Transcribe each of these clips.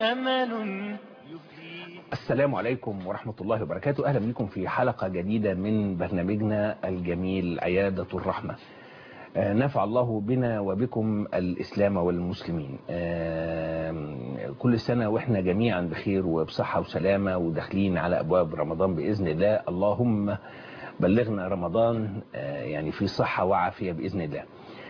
أمل السلام عليكم ورحمة الله وبركاته أهلا بكم في حلقة جديدة من برنامجنا الجميل عيادة الرحمة آه، نفع الله بنا وبكم الإسلام والمسلمين آه، كل سنة وإحنا جميعا بخير وبصحة وسلامة وداخلين على أبواب رمضان بإذن الله اللهم بلغنا رمضان آه، يعني في صحة وعافية بإذن الله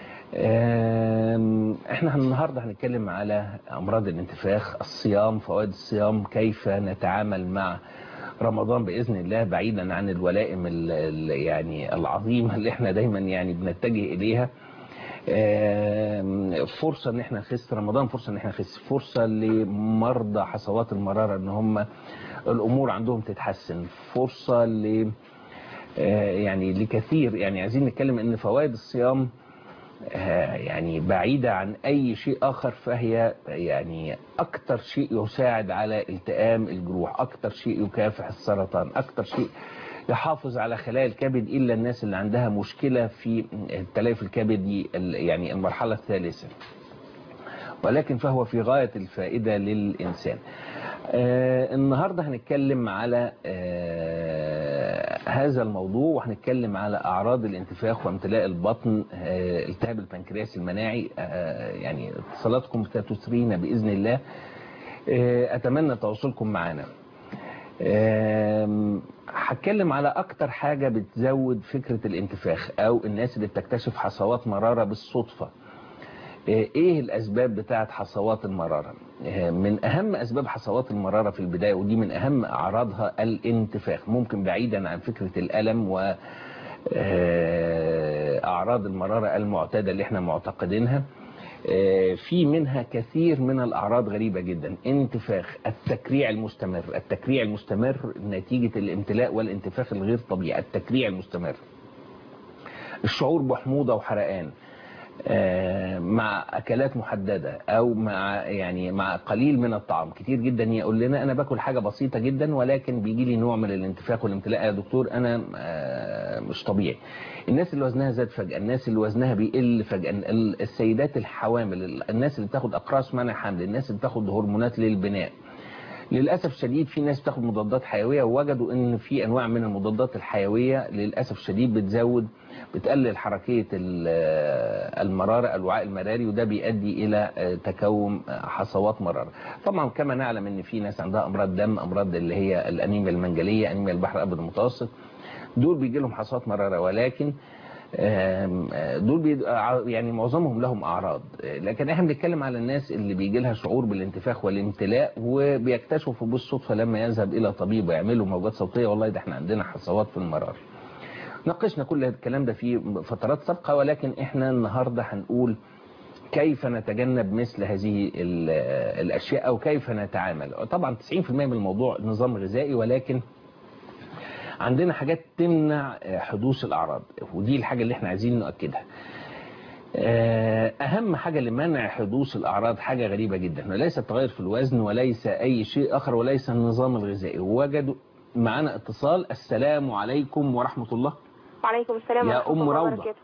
آم، احنا النهاردة هنتكلم على امراض الانتفاخ الصيام فوائد الصيام كيف نتعامل مع رمضان باذن الله بعيدا عن الولائم ال- ال- يعني العظيمة اللي احنا دايما يعني بنتجه اليها آم، فرصة ان احنا نخس رمضان فرصة ان احنا نخس فرصة لمرضى حصوات المرارة ان هم الامور عندهم تتحسن فرصة ل آه، يعني لكثير يعني عايزين نتكلم ان فوائد الصيام آه، يعني بعيدة عن أي شيء آخر فهي يعني أكتر شيء يساعد على التئام الجروح أكتر شيء يكافح السرطان أكتر شيء يحافظ على خلايا الكبد إلا الناس اللي عندها مشكلة في التليف الكبدي ال- يعني المرحلة الثالثة ولكن فهو في غاية الفائدة للإنسان آه النهاردة هنتكلم على آه هذا الموضوع وهنتكلم على أعراض الانتفاخ وامتلاء البطن آه التهاب البنكرياس المناعي آه يعني اتصالاتكم ستسرينا بإذن الله آه أتمنى تواصلكم معنا آم، هتكلم على اكتر حاجة بتزود فكرة الانتفاخ او الناس اللي بتكتشف حصوات مرارة بالصدفة آه، ايه الاسباب بتاعت حصوات المرارة آه، من اهم اسباب حصوات المرارة في البداية ودي من اهم اعراضها الانتفاخ ممكن بعيدا عن فكرة الالم و آه، اعراض المرارة المعتادة اللي احنا معتقدينها آه، في منها كثير من الأعراض غريبة جدا انتفاخ التكريع المستمر التكريع المستمر نتيجة الامتلاء والانتفاخ الغير طبيعي التكريع المستمر الشعور بحموضة وحرقان آه، مع اكلات محدده او مع يعني مع قليل من الطعام كتير جدا يقول لنا انا باكل حاجه بسيطه جدا ولكن بيجي لي نوع من الانتفاخ والامتلاء يا دكتور انا آه، مش طبيعي الناس اللي وزنها زاد فجاه الناس اللي وزنها بيقل فجاه ال- السيدات الحوامل ال- الناس اللي بتاخد اقراص منع حمل الناس اللي بتاخد هرمونات للبناء للأسف الشديد في ناس بتاخد مضادات حيوية ووجدوا ان في انواع من المضادات الحيوية للأسف الشديد بتزود بتقلل حركية ال- المرارة الوعاء المراري وده بيؤدي الى تكون حصوات مرارة طبعا كما نعلم ان في ناس عندها امراض دم امراض اللي هي الانيميا المنجلية انيميا البحر الابيض المتوسط دول بيجي لهم حصوات مرارة ولكن آم، آه، دول بيد- ع- يعني معظمهم لهم اعراض آه، لكن احنا بنتكلم على الناس اللي بيجي لها شعور بالانتفاخ والامتلاء وبيكتشفوا بالصدفه لما يذهب الى طبيب ويعملوا موجات صوتيه والله ده احنا عندنا حصوات في المرار ناقشنا كل الكلام ده في فترات سابقه ولكن احنا النهارده هنقول كيف نتجنب مثل هذه ال- الاشياء او كيف نتعامل طبعا 90% من الموضوع نظام غذائي ولكن عندنا حاجات تمنع آه، حدوث الأعراض ودي الحاجة اللي احنا عايزين نؤكدها آه، أهم حاجة لمنع حدوث الأعراض حاجة غريبة جدا وليس التغير في الوزن وليس أي شيء آخر وليس النظام الغذائي وجدوا معنا اتصال السلام عليكم ورحمة الله وعليكم السلام يا ورحمة أم الله روضة. وبركاته.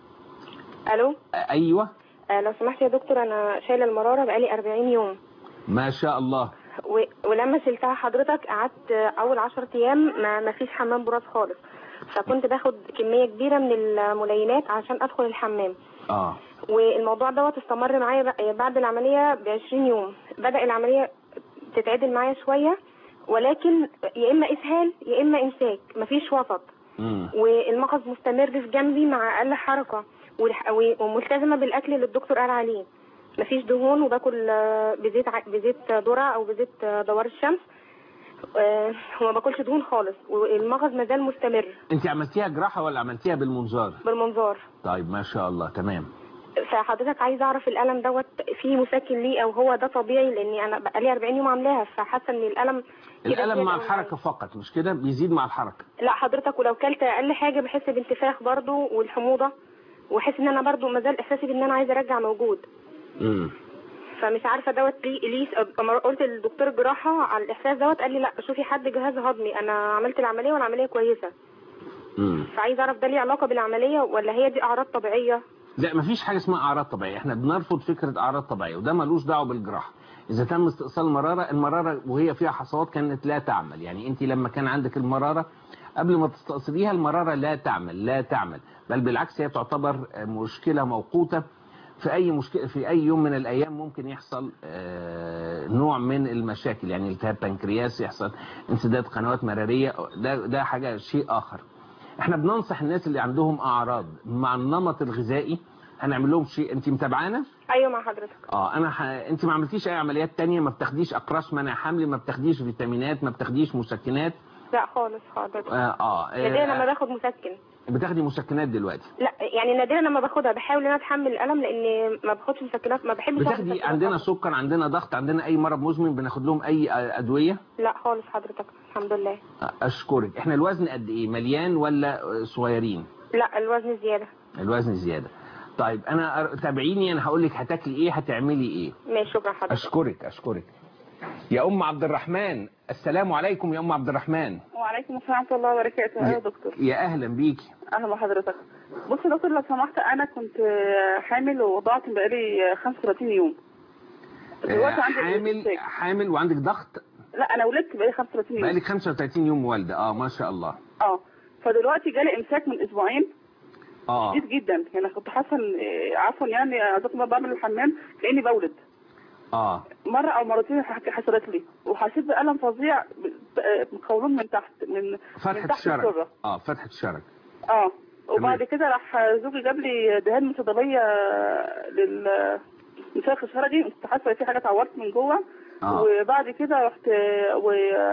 الو آه، أيوة آه لو سمحت يا دكتور انا شايله المراره بقالي 40 يوم ما شاء الله و... ولما شلتها حضرتك قعدت آه، اول 10 ايام ما ما فيش حمام براز خالص فكنت باخد كميه كبيره من الملينات عشان ادخل الحمام آه والموضوع دوت استمر معايا بق- بعد العمليه ب 20 يوم بدا العمليه تتعدل معايا شويه ولكن يا اما اسهال يا اما امساك مفيش وسط مم. والمغص مستمر في جنبي مع اقل حركه والح- و- وملتزمه بالاكل اللي الدكتور قال عليه مفيش دهون وباكل آه، بزيت ع- بزيت ذره او بزيت آه، دوار الشمس آه، وما باكلش دهون خالص والمغص مازال مستمر أنت عملتيها جراحة ولا عملتيها بالمنظار بالمنظار طيب ما شاء الله تمام فحضرتك عايزه اعرف الالم دوت فيه مسكن ليه او هو ده طبيعي لاني انا بقالي 40 يوم عاملاها فحاسه ان الالم كده الألم زيادة مع أوي الحركة فقط مش كده بيزيد مع الحركة لا حضرتك ولو كلت اقل حاجه بحس بانتفاخ برضو والحموضه واحس ان انا برضو مازال احساسي بان انا عايزه ارجع موجود مم. فمش عارفه دوت ليه ليه أما قلت للدكتور جراحه على الاحساس دوت قال لي لا شوفي حد جهاز هضمي انا عملت العمليه والعمليه كويسه مم. فعايزه اعرف ده ليه علاقه بالعمليه ولا هي دي اعراض طبيعيه لا مفيش حاجة اسمها أعراض طبيعية احنا بنرفض فكرة أعراض طبيعية وده ملوش دعوة بالجراحة اذا تم استئصال المراره المراره وهي فيها حصوات كانت لا تعمل يعني انت لما كان عندك المراره قبل ما تستأصليها المراره لا تعمل لا تعمل بل بالعكس هي تعتبر مشكله موقوته في اي مشكله في اي يوم من الايام ممكن يحصل آه، نوع من المشاكل يعني التهاب بنكرياس يحصل انسداد قنوات مراريه ده ده حاجه شيء اخر احنا بننصح الناس اللي عندهم اعراض مع النمط الغذائي هنعمل لهم شيء انت متابعانا ايوه مع حضرتك اه انا ح... انت ما عملتيش اي عمليات تانية ما بتاخديش اقراص منع حمل ما بتاخديش فيتامينات ما بتاخديش مسكنات لا خالص حضرتك اه, آه. نادرا لما آه. باخد مسكن بتاخدي مسكنات دلوقتي لا يعني نادرا لما باخدها بحاول ان انا اتحمل الالم لان ما باخدش مسكنات ما بحبش آخد بتاخدي مسكنات عندنا أصلاً. سكر عندنا ضغط عندنا اي مرض مزمن بناخد لهم اي آه، ادويه لا خالص حضرتك الحمد لله اشكرك احنا الوزن قد ايه مليان ولا آه، صغيرين لا الوزن زياده الوزن زياده طيب انا أر- تابعيني انا هقول لك هتاكلي ايه هتعملي ايه ماشي شكرا حضرتك اشكرك اشكرك يا ام عبد الرحمن السلام عليكم يا ام عبد الرحمن وعليكم السلام ورحمة الله وبركاته يا- يا دكتور يا اهلا بيكي أهلا بحضرتك بص يا دكتور لو سمحت أنا كنت آه، حامل ووضعت بقالي آه، 35 يوم دلوقتي آه، عندي حامل إمساك. حامل وعندك ضغط لا أنا ولدت بقالي 35 يوم بقالك 35 يوم والده اه ما شاء الله اه فدلوقتي جالي إمساك من أسبوعين اه شديد جدا يعني كنت حاسة إن- آه، عفوا يعني عادة ما بعمل الحمام لأني بولد اه مرة أو مرتين حك- حصلت لي وحسيت بألم فظيع ب- آه، مقولون من تحت من من فتحة تحت الشرج السرة. اه فتحة الشرج اه وبعد كده راح زوجي جاب لي دهان من صيدليه لل مساخ الشرجي كنت حاسه في حاجه اتعورت من جوه اه وبعد كده رحت و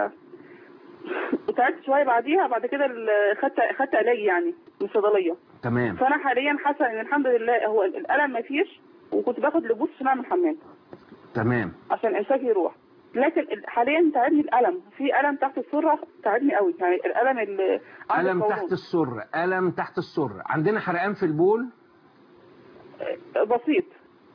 وتعبت شويه بعديها بعد كده ال- خدت خدت علاج يعني من الصيدليه تمام فانا حاليا حاسه ان الحمد لله هو الالم ما فيش وكنت باخد لبوس عشان اعمل حمام تمام عشان الامساك يروح لكن ال- حاليا تعبني الالم في الم تحت السره تعبني قوي يعني الالم اللي عند ألم القولون. تحت السر ألم تحت السر عندنا حرقان في البول بسيط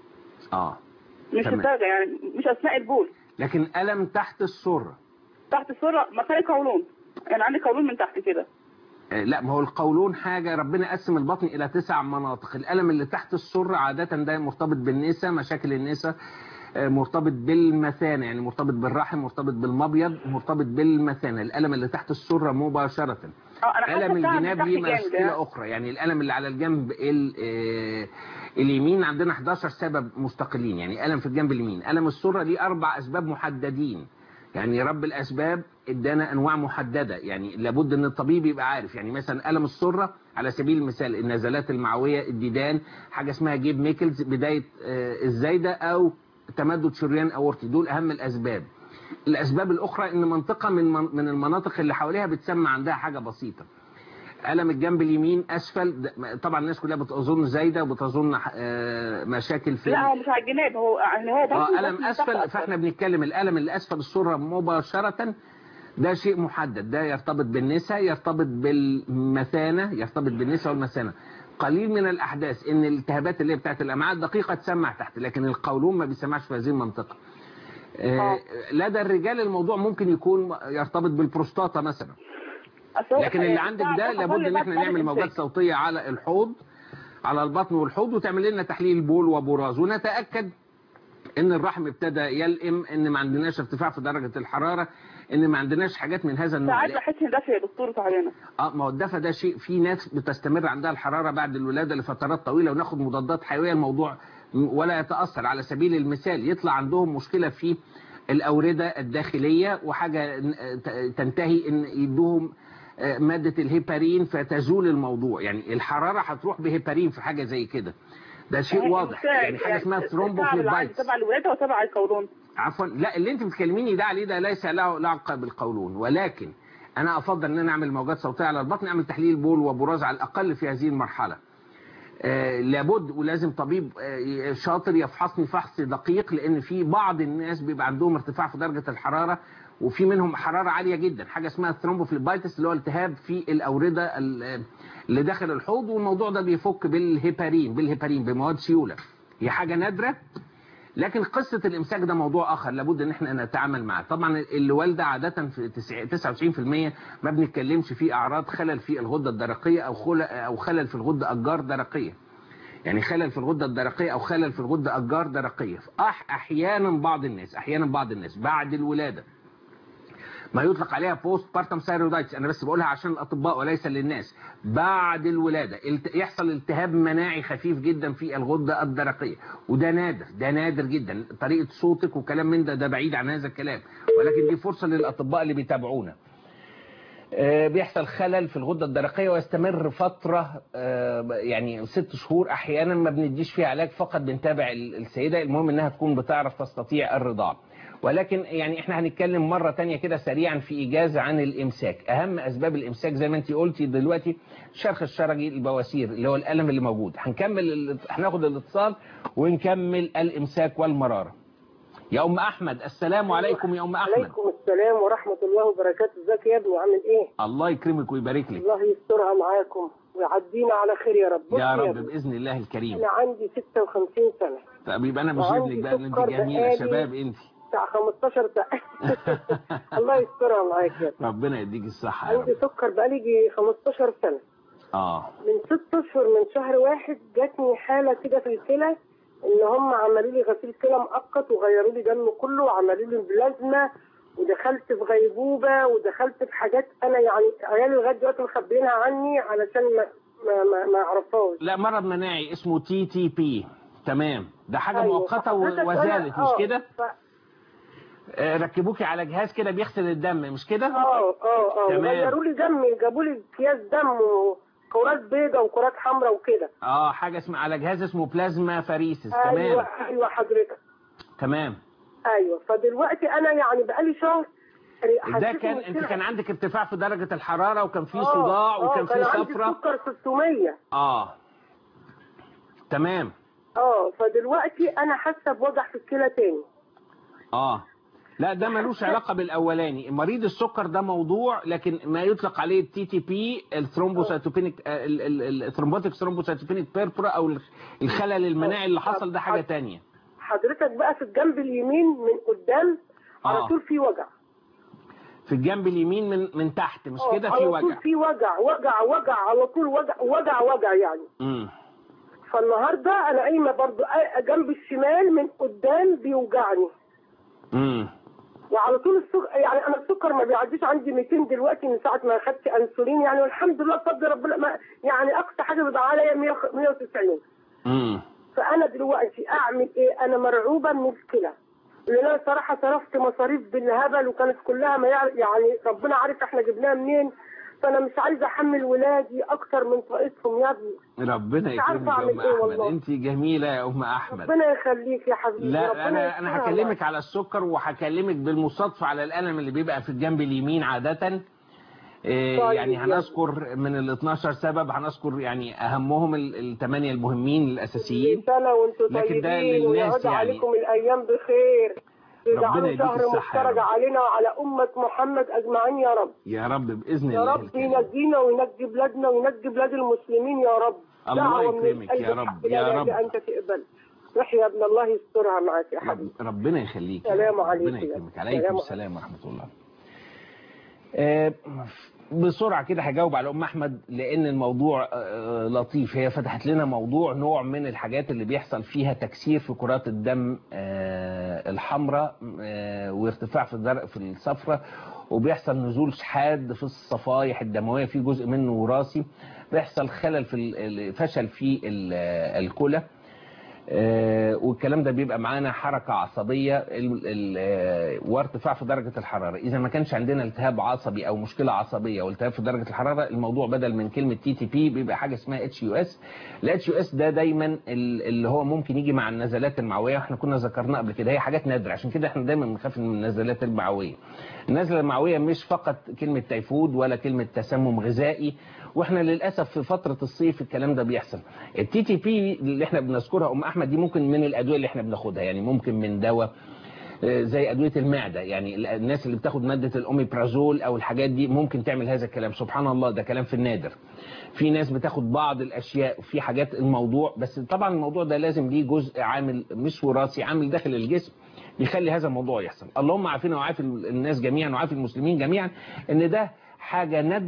اه مش تمام. الدرجه يعني مش اثناء البول لكن ألم تحت السر تحت السره مكان القولون يعني عندي قولون من تحت كده آه، لا ما هو القولون حاجة ربنا قسم البطن إلى تسع مناطق الألم اللي تحت السر عادة ده مرتبط بالنساء مشاكل النساء آه، مرتبط بالمثانة يعني مرتبط بالرحم مرتبط بالمبيض مرتبط بالمثانة الألم اللي تحت السرة مباشرة اه انا حاسه ألم بتاع من الجناب تحت ليه جامد مشكلة يعني. أخرى يعني الألم اللي على الجنب ال- آه، اليمين عندنا 11 سبب مستقلين يعني ألم في الجنب اليمين ألم السرة ليه أربع أسباب محددين يعني رب الأسباب ادانا أنواع محددة يعني لابد أن الطبيب يبقى عارف يعني مثلا ألم السرة على سبيل المثال النزلات المعوية الديدان حاجة اسمها جيب ميكلز بداية آه، الزايدة أو تمدد شريان أورطي دول أهم الأسباب الأسباب الأخرى إن منطقة من من المناطق اللي حواليها بتسمى عندها حاجة بسيطة ألم الجنب اليمين أسفل ده- طبعا الناس كلها بتظن زايدة وبتظن آه، مشاكل في لا هو مش على الجناب هو يعني هو اه بس ألم بس من تحت أسفل أكتر. فاحنا بنتكلم الألم اللي أسفل السرة مباشرة ده شيء محدد ده يرتبط بالنساء يرتبط بالمثانة يرتبط بالنساء والمثانة قليل من الأحداث إن الالتهابات اللي هي بتاعت الأمعاء الدقيقة تسمع تحت لكن القولون ما بيسمعش في هذه المنطقة آه، آه. لدى الرجال الموضوع ممكن يكون يرتبط بالبروستاتا مثلا أصل هو لكن اللي بتاع- عندك بتاع- ده بتاع لابد كل ان احنا بس نعمل موجات إمساك. صوتيه على الحوض على البطن والحوض وتعمل لنا تحليل بول وبراز ونتاكد ان الرحم ابتدى يلئم ان ما عندناش ارتفاع في درجه الحراره ان ما عندناش حاجات من هذا النوع ساعات بحس ان دافي يا دكتور تعبانه اه ما هو الدفى ده شيء في ناس بتستمر عندها الحراره بعد الولاده لفترات طويله وناخد مضادات حيويه الموضوع م- ولا يتاثر على سبيل المثال يطلع عندهم مشكله في الاورده الداخليه وحاجه ن- ت- تنتهي ان يدوهم آه، ماده الهيبارين فتزول الموضوع يعني الحراره هتروح بهيبارين في حاجه زي كده ده شيء واضح يعني حاجه اسمها ثرومبوفليبايتس تبع الولاده وتبع القولون عفوا لا اللي انت بتكلميني ده عليه ده ليس له علاقه بالقولون ولكن انا افضل ان انا اعمل موجات صوتيه على البطن اعمل تحليل بول وبراز على الاقل في هذه المرحله آه لابد ولازم طبيب آه شاطر يفحصني فحص دقيق لان في بعض الناس بيبقى عندهم ارتفاع في درجه الحراره وفي منهم حراره عاليه جدا حاجه اسمها ثرومبوفليبايتس اللي هو التهاب في الاورده ال- اللي داخل الحوض والموضوع ده بيفك بالهيبارين بالهيبارين بمواد سيوله هي حاجه نادره لكن قصة الإمساك ده موضوع آخر لابد إن إحنا نتعامل معاه طبعا اللي والدة عادة في 99% ما بنتكلمش فيه أعراض خلل في الغدة الدرقية أو خلل أو خلل في الغدة الجار درقية يعني خلل في الغده الدرقيه او خلل في الغده الجار درقيه أح احيانا بعض الناس احيانا بعض الناس بعد الولاده ما يطلق عليها بوست بارتم ثايرويدايتس انا بس بقولها عشان الاطباء وليس للناس بعد الولاده الت- يحصل التهاب مناعي خفيف جدا في الغده الدرقيه وده نادر ده نادر جدا طريقه صوتك وكلام من ده ده بعيد عن هذا الكلام ولكن دي فرصه للاطباء اللي بيتابعونا آه، بيحصل خلل في الغده الدرقيه ويستمر فتره آه، يعني ست شهور احيانا ما بنديش فيها علاج فقط بنتابع ال- السيده المهم انها تكون بتعرف تستطيع الرضاعه ولكن يعني احنا هنتكلم مره تانية كده سريعا في ايجاز عن الامساك اهم اسباب الامساك زي ما انت قلتي دلوقتي الشرخ الشرجي البواسير اللي هو الالم اللي موجود هنكمل ال- هناخد الاتصال ونكمل الامساك والمراره يا ام احمد السلام عليكم يا ام احمد عليكم السلام ورحمة الله وبركاته ازيك يا ابني عامل ايه الله يكرمك ويبارك لك الله يسترها معاكم ويعدينا على خير يا رب بص يا رب ابني، باذن الله الكريم انا عندي 56 سنة طب يبقى انا مش وعندي ابنك بقى ان انت سكر جميله بقالي- شباب انت بتاع 15 سنة الله يسترها معاك يا ابني ربنا يديك الصحه يا عندي رب سكر بقالي يجي 15 سنة اه من ست اشهر من شهر واحد جاتني حالة كده في الكلى ان هم عملوا لي غسيل كلى مؤقت وغيروا لي دم كله وعملوا لي بلازما ودخلت في غيبوبة ودخلت في حاجات انا يعني عيالي لغاية دلوقتي مخبيينها عني علشان ما ما ما, ما اعرفهاش لا مرض مناعي اسمه تي تي بي تمام ده حاجه أيوة. مؤقته و- فحضرتك وزالت أنا- مش آه، كده ف- آه، ركبوكي على جهاز كده بيغسل الدم مش كده اه اه اه تمام. غيروا لي دمي جابوا لي اكياس دم وكرات بيضاء وكرات حمراء وكده اه حاجه اسمها على جهاز اسمه بلازما فاريسيس ايوه تمام ايوه حضرتك تمام ايوه فدلوقتي انا يعني بقالي شهر ده حسيت كان إن انت كده- كان عندك ارتفاع في درجه الحراره وكان في آه، صداع آه، وكان في كان عندي صفرة سكر 600 اه تمام اه فدلوقتي انا حاسه بوجع في الكلى تاني اه لا ده ملوش علاقه بالاولاني مريض السكر ده موضوع لكن ما يطلق عليه التي تي بي الثرومبوسيتوبينيك الثرومبوتيك ثرومبوسيتوبينيك بيربرا او الخلل المناعي اللي حصل ده حاجه تانية حضرتك بقى في الجنب اليمين من قدام على آه. طول في وجع في الجنب اليمين من من تحت مش آه، كده في على وجع طول في وجع وجع وجع على طول وجع وجع وجع يعني امم فالنهارده انا قايمه برضو آه، جنب الشمال من قدام بيوجعني امم وعلى طول السكر يعني انا السكر ما بيعديش عندي 200 دلوقتي من ساعه ما اخدت انسولين يعني والحمد لله بفضل ربنا ما يعني اقصى حاجه بيبقى عليا 100 190 امم فانا دلوقتي اعمل ايه انا مرعوبه من الكلى لان انا صراحه صرفت مصاريف بالهبل وكانت كلها ما يعرف يعني ربنا عارف احنا جبناها منين فانا مش عايزه احمل ولادي اكتر من طاقتهم يا ابني ربنا مش عارفة يكرمك يا ام أعمل إيه احمد والله. انت جميله يا ام احمد ربنا يخليك يا حبيبي لا ربنا انا انا يسترها هكلمك على السكر وهكلمك بالمصادفه على الالم اللي بيبقى في الجنب اليمين عاده إيه طيب يعني يا هنذكر من ال 12 سبب هنذكر يعني اهمهم الثمانيه المهمين الاساسيين سنة وانتم لكن ده طيبين للناس ويعود يعني. عليكم الأيام بخير ربنا يجعلوا يديك شهر الصحة يا مفترج رب. علينا وعلى أمة محمد أجمعين يا رب يا رب باذن يا الله رب الكريم. ينجينا وينجي بلادنا وينجي بلاد المسلمين يا رب الله دعوة من يكرمك القلب يا رب، الحق يا لا رب. لا أنت تقبل روح يا ابن الله يسترها معاك يا رب حبيبي ربنا يخليك سلام عليكم ربنا يا يكرمك رب. عليكم سلام السلام ورحمه الله آه، بسرعه كده هجاوب على ام احمد لان الموضوع آه، لطيف هي فتحت لنا موضوع نوع من الحاجات اللي بيحصل فيها تكسير في كرات الدم آه، الحمراء آه، وارتفاع في الدرق في الصفرة وبيحصل نزول حاد في الصفائح الدمويه في جزء منه وراثي بيحصل خلل في ال- فشل في ال- الكلى آه، والكلام ده بيبقى معانا حركة عصبية ال- ال- آه، وارتفاع في درجة الحرارة إذا ما كانش عندنا التهاب عصبي أو مشكلة عصبية والتهاب في درجة الحرارة الموضوع بدل من كلمة تي تي بي بيبقى حاجة اسمها اتش يو اس الاتش يو اس ده دايما ال- اللي هو ممكن يجي مع النزلات المعوية واحنا كنا ذكرناه قبل كده هي حاجات نادرة عشان كده احنا دايما بنخاف من النزلات المعوية النزلة المعوية مش فقط كلمة تيفود ولا كلمة تسمم غذائي واحنا للاسف في فتره الصيف الكلام ده بيحصل التي تي بي اللي احنا بنذكرها ام احمد دي ممكن من الادويه اللي احنا بناخدها يعني ممكن من دواء آه، زي ادويه المعده يعني ال- الناس اللي بتاخد ماده الاوميبرازول او الحاجات دي ممكن تعمل هذا الكلام سبحان الله ده كلام في النادر في ناس بتاخد بعض الاشياء وفي حاجات الموضوع بس طبعا الموضوع ده لازم ليه جزء عامل مش وراثي عامل داخل الجسم يخلي هذا الموضوع يحصل اللهم عافينا وعافي الناس جميعا وعافي المسلمين جميعا ان ده حاجه نادره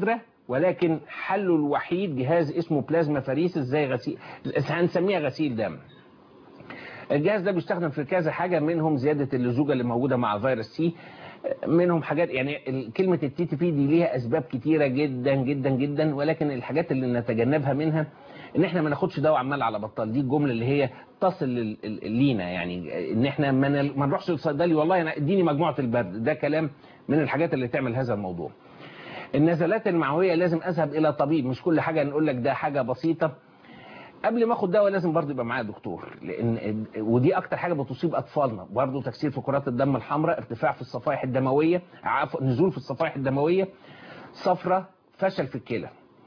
ولكن حله الوحيد جهاز اسمه بلازما فريسس زي غسيل هنسميها غسيل دم الجهاز ده بيستخدم في كذا حاجه منهم زياده اللزوجه اللي موجوده مع فيروس سي منهم حاجات يعني ال- كلمه التي تي بي دي ليها اسباب كتيره جدا جدا جدا ولكن الحاجات اللي نتجنبها منها ان احنا ما ناخدش دواء عمال على بطال دي الجمله اللي هي تصل لل- ال- لينا يعني ان احنا ما نل- ما نروحش للصيدلي والله انا اديني مجموعه البرد ده كلام من الحاجات اللي تعمل هذا الموضوع النزلات المعويه لازم اذهب الى طبيب مش كل حاجه نقول لك ده حاجه بسيطه قبل ما اخد دواء لازم برضه يبقى معايا دكتور لان ودي اكتر حاجه بتصيب اطفالنا برضه تكسير في كرات الدم الحمراء ارتفاع في الصفائح الدمويه عفوا نزول في الصفائح الدمويه صفرة فشل في الكلى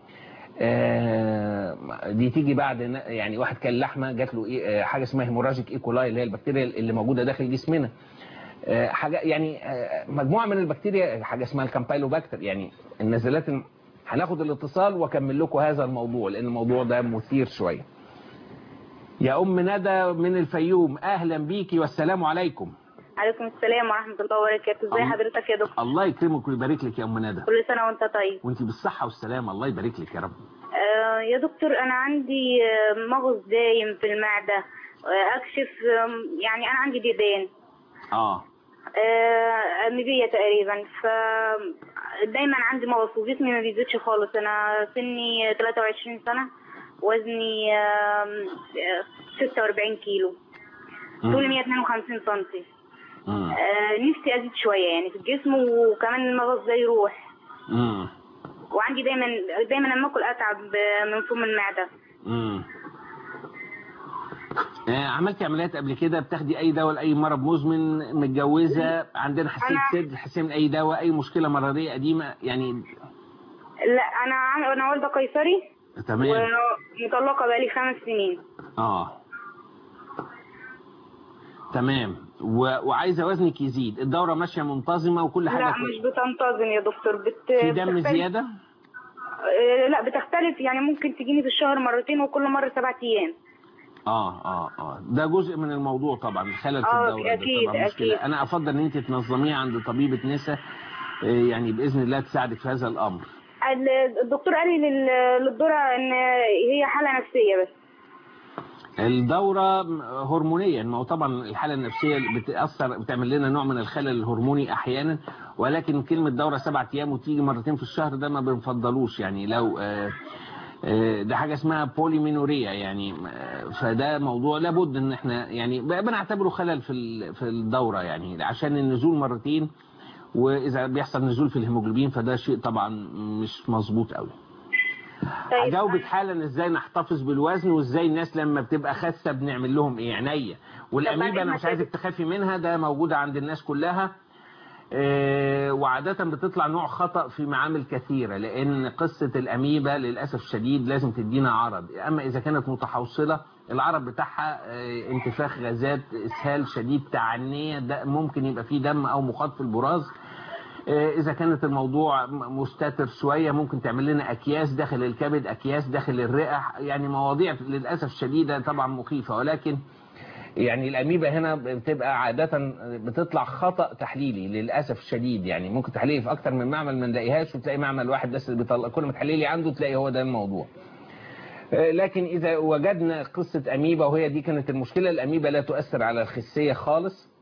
آه، دي تيجي بعد ن- يعني واحد كان لحمه جات له إيه آه، حاجه اسمها هيموراجيك ايكولاي اللي هي البكتيريا اللي موجوده داخل جسمنا آه، حاجه يعني آه، مجموعه من البكتيريا حاجه اسمها الكامبايلوباكتر يعني النزلات الم- هناخد الاتصال واكمل لكم هذا الموضوع لان الموضوع ده مثير شويه يا ام ندى من الفيوم اهلا بيكي والسلام عليكم عليكم السلام ورحمة الله وبركاته ازي الله- حضرتك يا دكتور الله يكرمك ويبارك لك يا ام ندى كل سنة وانت طيب وانت بالصحه والسلامه الله يبارك لك يا رب آه يا دكتور انا عندي آه، مغص دايم في المعدة آه اكشف آم، يعني انا عندي ديدان اه آه أميبية تقريبا ف دايما عندي مغص وجسمي ما بيزيدش خالص انا سني 23 سنة وزني آم، آه، 46 كيلو طولي 152 سنتي مم. آه نفسي ازيد شوية يعني في الجسم وكمان المغص ده يروح مم. وعندي دايما دايما لما اكل اتعب من فم المعده مم. آه، عملتي عمليات قبل كده بتاخدي اي دواء لاي مرض مزمن متجوزه عندنا حساسيه أنا- صدر حساسيه من اي دواء اي مشكله مرضيه قديمه يعني لا انا عم- انا والده قيصري تمام ومطلقه بقالي خمس سنين اه تمام و... وعايزه وزنك يزيد الدوره ماشيه منتظمه وكل حاجه لا كويسة. مش بتنتظم يا دكتور بت... في دم بتختلف- زياده آه، لا بتختلف يعني ممكن تجيني في الشهر مرتين وكل مره سبعة ايام اه اه اه ده جزء من الموضوع طبعا الخلل في آه، الدوره ده أكيد، طبعا مشكله أكيد. انا افضل ان انت تنظميها عند طبيبه نساء آه، يعني باذن الله تساعدك في هذا الامر ال- الدكتور قال لي لل- للدورة ان هي حاله نفسيه بس الدورة هرمونيا ما هو طبعا الحالة النفسية بتأثر بتعمل لنا نوع من الخلل الهرموني أحيانا ولكن كلمة دورة سبعة أيام وتيجي مرتين في الشهر ده ما بنفضلوش يعني لو آه، آه، ده حاجة اسمها بوليمينوريا يعني آه، فده موضوع لابد ان احنا يعني بنعتبره خلل في ال- في الدورة يعني عشان النزول مرتين واذا بيحصل نزول في الهيموجلوبين فده شيء طبعا مش مظبوط قوي طيب هجاوبك حالا ازاي نحتفظ بالوزن وازاي الناس لما بتبقى خاسه بنعمل لهم ايه عينيا والاميبا بعدين انا مش هتبقى- عايزك تخافي منها ده موجوده عند الناس كلها آه، وعادة بتطلع نوع خطأ في معامل كثيرة لأن قصة الأميبا للأسف الشديد لازم تدينا عرض أما إذا كانت متحوصلة العرض بتاعها آه، انتفاخ غازات إسهال شديد تعنية ده ممكن يبقى فيه دم أو مخاط في البراز آه، إذا كانت الموضوع م- مستتر شوية ممكن تعمل لنا أكياس داخل الكبد أكياس داخل الرئة يعني مواضيع للأسف الشديدة طبعا مخيفة ولكن يعني الأميبا هنا بتبقى عادة بتطلع خطأ تحليلي للأسف الشديد يعني ممكن تحليلي في أكتر من معمل ما نلاقيهاش وتلاقي معمل واحد بس اللي بيطلع كل ما تحليلي عنده تلاقي هو ده الموضوع آه، لكن إذا وجدنا قصة أميبا وهي دي كانت المشكلة الأميبا لا تؤثر على الخسية خالص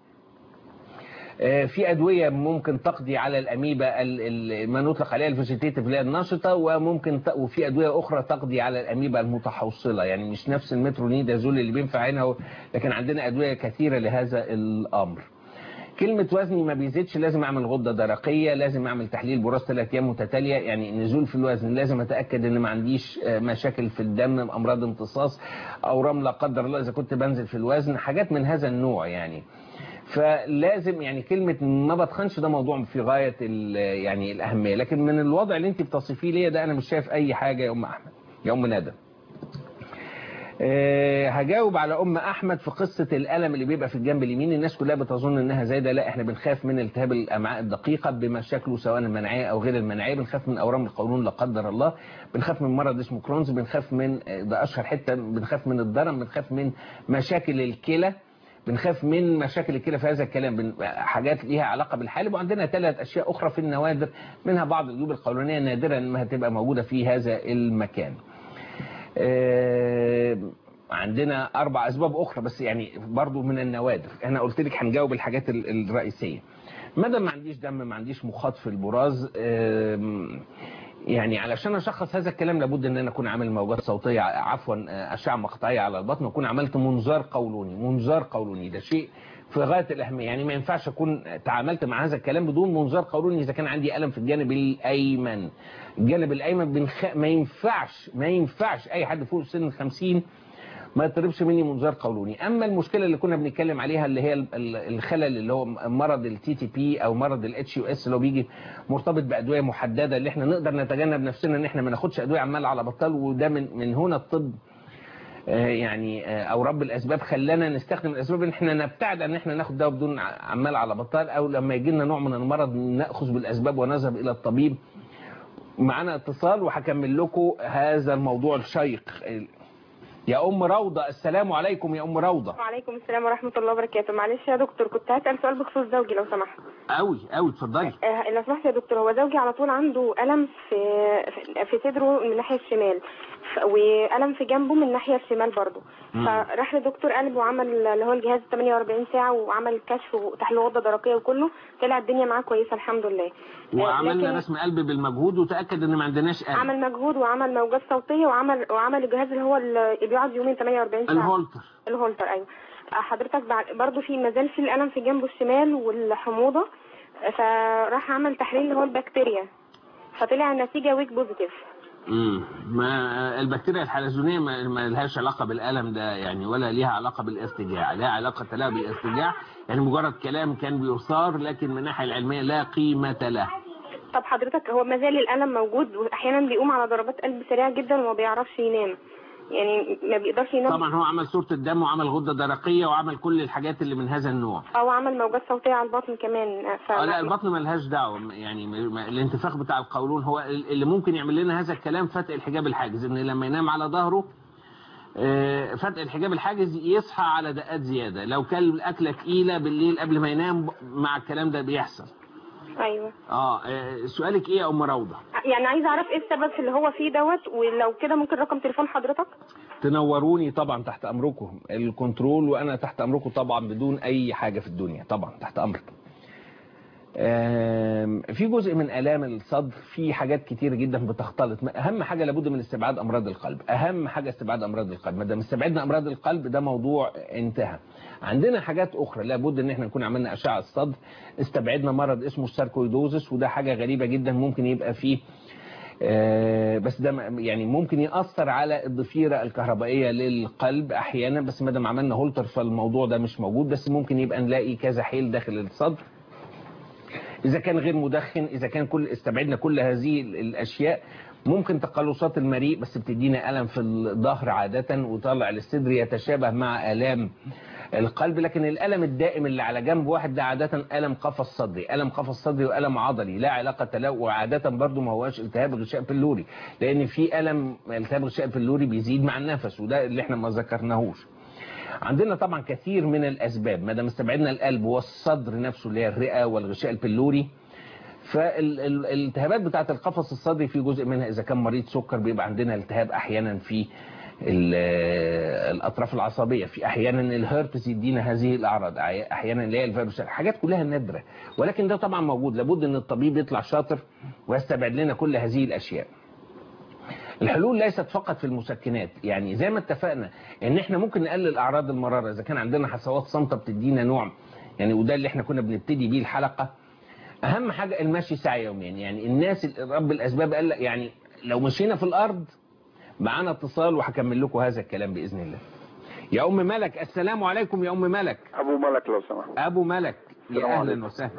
آه، في أدوية ممكن تقضي على الأميبا ال- ال- ما نطلق عليها الفيجيتيتيف اللي هي النشطة وممكن ت... وفي أدوية أخرى تقضي على الأميبا المتحوصلة يعني مش نفس المترونيدازول اللي بينفع هنا و- لكن عندنا أدوية كثيرة لهذا الأمر كلمة وزني ما بيزيدش لازم أعمل غدة درقية لازم أعمل تحليل براز ثلاث أيام متتالية يعني نزول في الوزن لازم أتأكد إن ما عنديش آه، مشاكل في الدم أمراض امتصاص أو رمل لا قدر الله إذا كنت بنزل في الوزن حاجات من هذا النوع يعني فلازم يعني كلمة ما بتخنش ده موضوع في غاية ال- يعني الأهمية لكن من الوضع اللي انت بتصفيه ليا ده أنا مش شايف أي حاجة يا أم أحمد يا أم ندى أه هجاوب على أم أحمد في قصة الألم اللي بيبقى في الجنب اليمين الناس كلها بتظن إنها زايدة لا إحنا بنخاف من التهاب الأمعاء الدقيقة بمشاكله سواء المناعية أو غير المناعية بنخاف من أورام القولون لا قدر الله بنخاف من مرض اسمه كرونز بنخاف من ده أشهر حتة بنخاف من الضرم بنخاف من مشاكل الكلى بنخاف من مشاكل الكلى في هذا الكلام بن- حاجات ليها علاقه بالحالب وعندنا ثلاث اشياء اخرى في النوادر منها بعض الجيوب القولونيه نادرا انها تبقى موجوده في هذا المكان آه، عندنا اربع اسباب اخرى بس يعني برضو من النوادر انا قلت لك هنجاوب الحاجات ال- الرئيسيه مادام ما عنديش دم ما عنديش مخاط في البراز آم، يعني علشان اشخص هذا الكلام لابد ان انا اكون عامل موجات صوتيه عفوا آه، اشعه مقطعيه على البطن واكون عملت منظار قولوني منظار قولوني ده شيء في غايه الاهميه يعني ما ينفعش اكون تعاملت مع هذا الكلام بدون منظار قولوني اذا كان عندي الم في الجانب الايمن الجانب الايمن بنخ... ما ينفعش ما ينفعش اي حد فوق سن ال 50 ما يطلبش مني منظار قولوني اما المشكله اللي كنا بنتكلم عليها اللي هي ال- ال- الخلل اللي هو مرض التي تي بي او مرض الاتش يو اس اللي هو بيجي مرتبط بادويه محدده اللي احنا نقدر نتجنب نفسنا ان احنا ما ناخدش ادويه عمال على بطال وده من من هنا الطب آه، يعني آه، او رب الاسباب خلانا نستخدم الاسباب ان احنا نبتعد ان احنا ناخد دواء بدون ع- عمال على بطال او لما يجي لنا نوع من المرض ناخذ بالاسباب ونذهب الى الطبيب معانا اتصال وهكمل لكم هذا الموضوع الشيق يا ام روضه السلام عليكم يا ام روضه وعليكم السلام ورحمة الله وبركاته معلش يا دكتور كنت هسأل سؤال بخصوص زوجي لو سمحت قوي قوي اتفضلي آه، لو سمحت يا دكتور هو زوجي على طول عنده ألم في في- في صدره من الناحية الشمال ف- وألم في جنبه من الناحية الشمال برضه مم. فراح لدكتور قلب وعمل اللي هو الجهاز 48 ساعة وعمل كشف وتحليل غدة درقية وكله طلع الدنيا معاه كويسة الحمد لله آه، وعملنا لكن رسم قلب بالمجهود وتاكد ان ما عندناش قلب عمل مجهود وعمل موجات صوتية وعمل وعمل الجهاز اللي هو اللي بيقعد يومين 48 ساعة الهولتر الهولتر ايوه حضرتك بعد برضه في مازال في الالم في جنبه الشمال والحموضه فراح عمل تحليل اللي هو البكتيريا فطلع النتيجه ويك بوزيتيف امم ما البكتيريا الحلزونيه ما, ما لهاش علاقه بالالم ده يعني ولا ليها علاقه بالارتجاع لها علاقه لها بالارتجاع يعني مجرد كلام كان بيثار لكن من الناحيه العلميه لا قيمه له طب حضرتك هو مازال الالم موجود واحيانا بيقوم على ضربات قلب سريعه جدا وما بيعرفش ينام يعني ما بيقدرش ينام طبعا هو عمل صوره الدم وعمل غده درقيه وعمل كل الحاجات اللي من هذا النوع او عمل موجات صوتيه على البطن كمان ف... اه لا البطن ملهاش دعوه يعني م- م- الانتفاخ بتاع القولون هو ال- اللي ممكن يعمل لنا هذا الكلام فتق الحجاب الحاجز ان لما ينام على ظهره آه، فتق الحجاب الحاجز يصحى على دقات زياده لو كل اكله تقيله بالليل قبل ما ينام مع الكلام ده بيحصل ايوه اه آه، سؤالك ايه يا ام روضه يعني عايزه اعرف ايه السبب في اللي هو فيه دوت ولو كده ممكن رقم تليفون حضرتك تنوروني طبعا تحت امركم الكنترول وانا تحت امركم طبعا بدون اي حاجه في الدنيا طبعا تحت امرك آم، في جزء من الام الصدر في حاجات كتير جدا بتختلط اهم حاجه لابد من استبعاد امراض القلب اهم حاجه استبعاد امراض القلب ما دام استبعدنا امراض القلب ده موضوع انتهى عندنا حاجات اخرى لابد ان احنا نكون عملنا اشعه الصدر استبعدنا مرض اسمه الساركويدوزس وده حاجه غريبه جدا ممكن يبقى فيه آه، بس ده م- يعني ممكن يأثر على الضفيرة الكهربائية للقلب أحيانا بس ما دام عملنا هولتر فالموضوع ده مش موجود بس ممكن يبقى نلاقي كذا حيل داخل الصدر إذا كان غير مدخن إذا كان كل استبعدنا كل هذه ال- الأشياء ممكن تقلصات المريء بس بتدينا ألم في الظهر عادة وطالع للصدر يتشابه مع آلام القلب لكن الألم الدائم اللي على جنب واحد ده عادة ألم قفص صدري ألم قفص صدري وألم عضلي لا علاقة له وعادة برضو ما هواش التهاب غشاء بلوري لأن في ألم التهاب غشاء بلوري بيزيد مع النفس وده اللي احنا ما ذكرناهوش عندنا طبعا كثير من الأسباب ما دام استبعدنا القلب والصدر نفسه اللي هي الرئة والغشاء البلوري فالالتهابات بتاعت القفص الصدري في جزء منها اذا كان مريض سكر بيبقى عندنا التهاب احيانا في ال- الاطراف العصبيه في احيانا الهربس يدينا هذه الاعراض أحي- احيانا اللي هي الفيروس حاجات كلها نادره ولكن ده طبعا موجود لابد ان الطبيب يطلع شاطر ويستبعد لنا كل هذه الاشياء الحلول ليست فقط في المسكنات يعني زي ما اتفقنا ان احنا ممكن نقلل اعراض المراره اذا كان عندنا حصوات صامته بتدينا نوع يعني وده اللي احنا كنا بنبتدي بيه الحلقه اهم حاجه المشي ساعه يوميا يعني الناس اللي رب الاسباب قال لك يعني لو مشينا في الارض معانا اتصال وهكمل لكم هذا الكلام باذن الله يا ام ملك السلام عليكم يا ام ملك ابو ملك لو سمحت ابو ملك يا السلام اهلا عليكم. وسهلا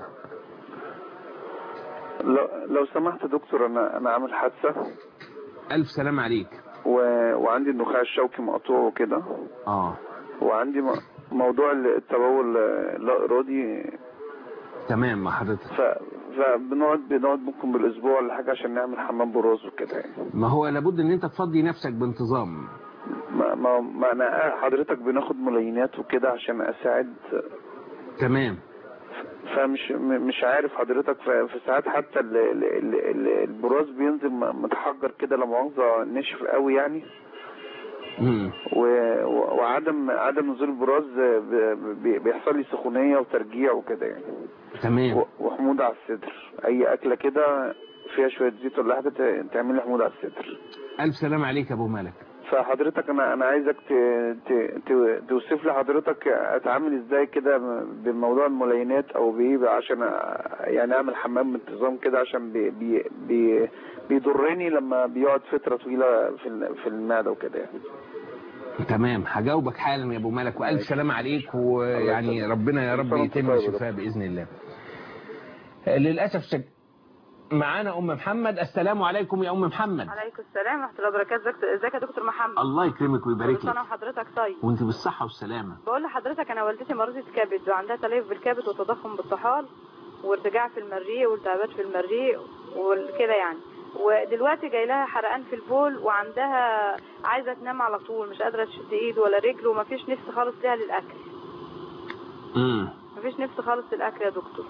لو, لو سمحت يا دكتور انا انا عامل حادثه الف سلام عليك و... وعندي النخاع الشوكي مقطوع وكده اه وعندي م... موضوع التبول لا ارادي تمام مع حضرتك ف... فبنقعد بنقعد ممكن بالاسبوع ولا حاجه عشان نعمل حمام براز وكده يعني ما هو لابد ان انت تفضي نفسك بانتظام ما, ما, ما انا حضرتك بناخد ملايينات وكده عشان اساعد تمام فمش م- مش عارف حضرتك ف- في ساعات حتى ال- ال- ال- ال- البراز بينزل م- متحجر كده لا مؤاخذة نشف قوي يعني مم. و- و- وعدم عدم نزول البراز ب- ب- بيحصل لي سخونية وترجيع وكده يعني تمام و- وحموضة على الصدر اي اكلة كده فيها شوية زيت ولا حاجة ت- تعمل لي حموضة على الصدر الف سلام عليك يا ابو مالك فحضرتك انا انا عايزك ت... ت... ت... توصف لي حضرتك اتعامل ازاي كده بموضوع الملاينات او بايه عشان أ- يعني اعمل حمام بانتظام كده عشان بي... بي... بي... بيضرني لما بيقعد فتره طويله في ال- في المعده وكده يعني تمام هجاوبك حالا يا ابو مالك والف سلام عليك ويعني ربنا يا رب طبعاً يتم طيب يا الشفاء باذن الله للاسف شك... معانا ام محمد السلام عليكم يا ام محمد عليكم السلام ورحمه الله وبركاته ازيك ازيك يا دكتور محمد الله يكرمك كل ويبارك سنه لك وحضرتك طيب وانت بالصحه والسلامه بقول لحضرتك انا والدتي مريضه كبد وعندها تليف بالكبد وتضخم بالطحال وارتجاع في المريء والتهابات في المريء وكده يعني ودلوقتي جاي لها حرقان في البول وعندها عايزه تنام على طول مش قادره تشد ايد ولا رجل ومفيش نفس خالص ليها للاكل امم مفيش نفس خالص للاكل يا دكتور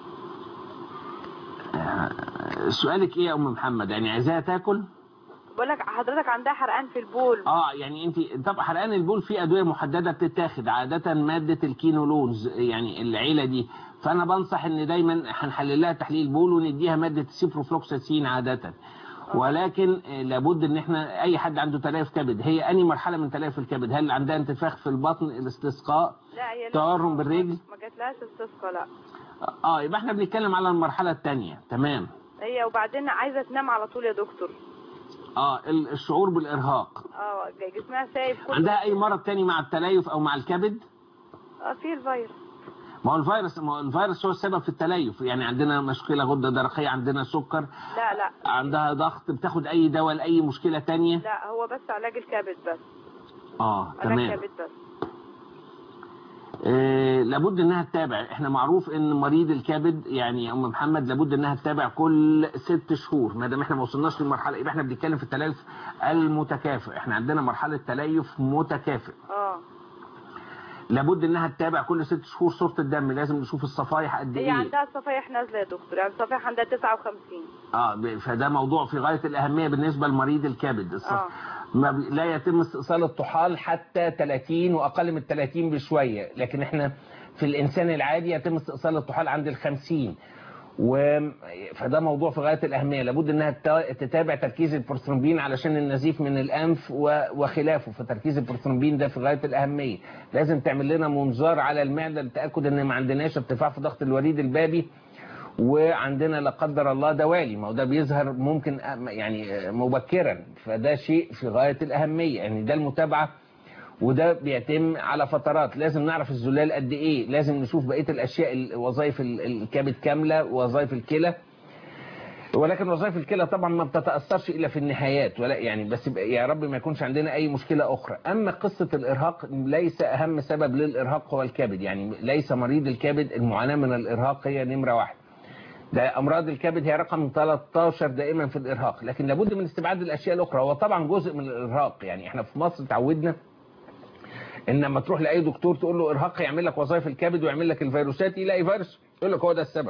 سؤالك ايه يا ام محمد يعني عايزاها تاكل بقول لك حضرتك عندها حرقان في البول اه يعني انت طب حرقان البول في ادويه محدده بتتاخد عاده ماده الكينولونز يعني العيله دي فانا بنصح ان دايما هنحلل لها تحليل بول ونديها ماده السيبروفلوكساسين عاده ولكن آه، لابد ان احنا اي حد عنده تليف كبد هي اني مرحله من تليف الكبد هل عندها انتفاخ في البطن الاستسقاء لا هي لسه تورم بالرجل ما جاتلهاش استسقاء لا اه يبقى احنا بنتكلم على المرحله الثانيه تمام هي وبعدين عايزه تنام على طول يا دكتور اه ال- الشعور بالارهاق اه جسمها سايب كل عندها اي مرض تاني مع التليف او مع الكبد اه في الفيروس ما هو الفيروس ما هو الفيروس هو السبب في التليف يعني عندنا مشكله غده درقيه عندنا سكر لا لا عندها ضغط بتاخد اي دواء لاي مشكله تانية لا هو بس علاج الكبد بس اه علاج تمام كبد بس آه لابد انها تتابع احنا معروف ان مريض الكبد يعني يا ام محمد لابد انها تتابع كل ست شهور ما دام احنا ما وصلناش للمرحله يبقى احنا بنتكلم في التليف المتكافئ احنا عندنا مرحله تليف متكافئ اه لابد انها تتابع كل ست شهور صوره الدم لازم نشوف الصفايح قد هي ايه عندها صفايح نازله يا دكتور يعني الصفايح عندها 59 اه ب- فده موضوع في غايه الاهميه بالنسبه لمريض الكبد الصف... اه ما ب... لا يتم استئصال الطحال حتى 30 واقل من 30 بشويه لكن احنا في الانسان العادي يتم استئصال الطحال عند ال 50 و... فده موضوع في غايه الاهميه لابد انها تتا- تتابع تركيز البروثرومبين علشان النزيف من الانف و... وخلافه فتركيز البروثرومبين ده في غايه الاهميه لازم تعمل لنا منظار على المعده للتاكد ان ما عندناش ارتفاع في ضغط الوريد البابي وعندنا لا قدر الله دوالي ما هو ده بيظهر ممكن أ- يعني مبكرا فده شيء في غايه الاهميه يعني ده المتابعه وده بيتم على فترات لازم نعرف الزلال قد ايه لازم نشوف بقيه الاشياء ال- وظائف ال- الكبد كامله وظائف الكلى ولكن وظائف الكلى طبعا ما بتتاثرش الا في النهايات ولا يعني بس يبقى يا رب ما يكونش عندنا اي مشكله اخرى اما قصه الارهاق ليس اهم سبب للارهاق هو الكبد يعني ليس مريض الكبد المعاناه من الارهاق هي نمره واحد ده امراض الكبد هي رقم 13 دائما في الارهاق لكن لابد من استبعاد الاشياء الاخرى هو طبعا جزء من الارهاق يعني احنا في مصر تعودنا ان لما تروح لاي دكتور تقول له ارهاق يعمل لك وظائف الكبد ويعمل لك الفيروسات يلاقي فيروس يقول لك هو ده السبب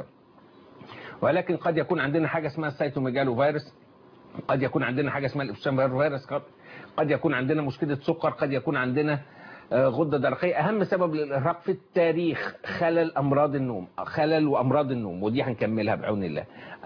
ولكن قد يكون عندنا حاجه اسمها السيتوميجالو فيروس قد يكون عندنا حاجه اسمها الابشتاين فيروس قد- قد يكون عندنا مشكله سكر قد يكون عندنا آه، غده درقيه اهم سبب للارهاق في التاريخ خلل امراض النوم خلل وامراض النوم ودي هنكملها بعون الله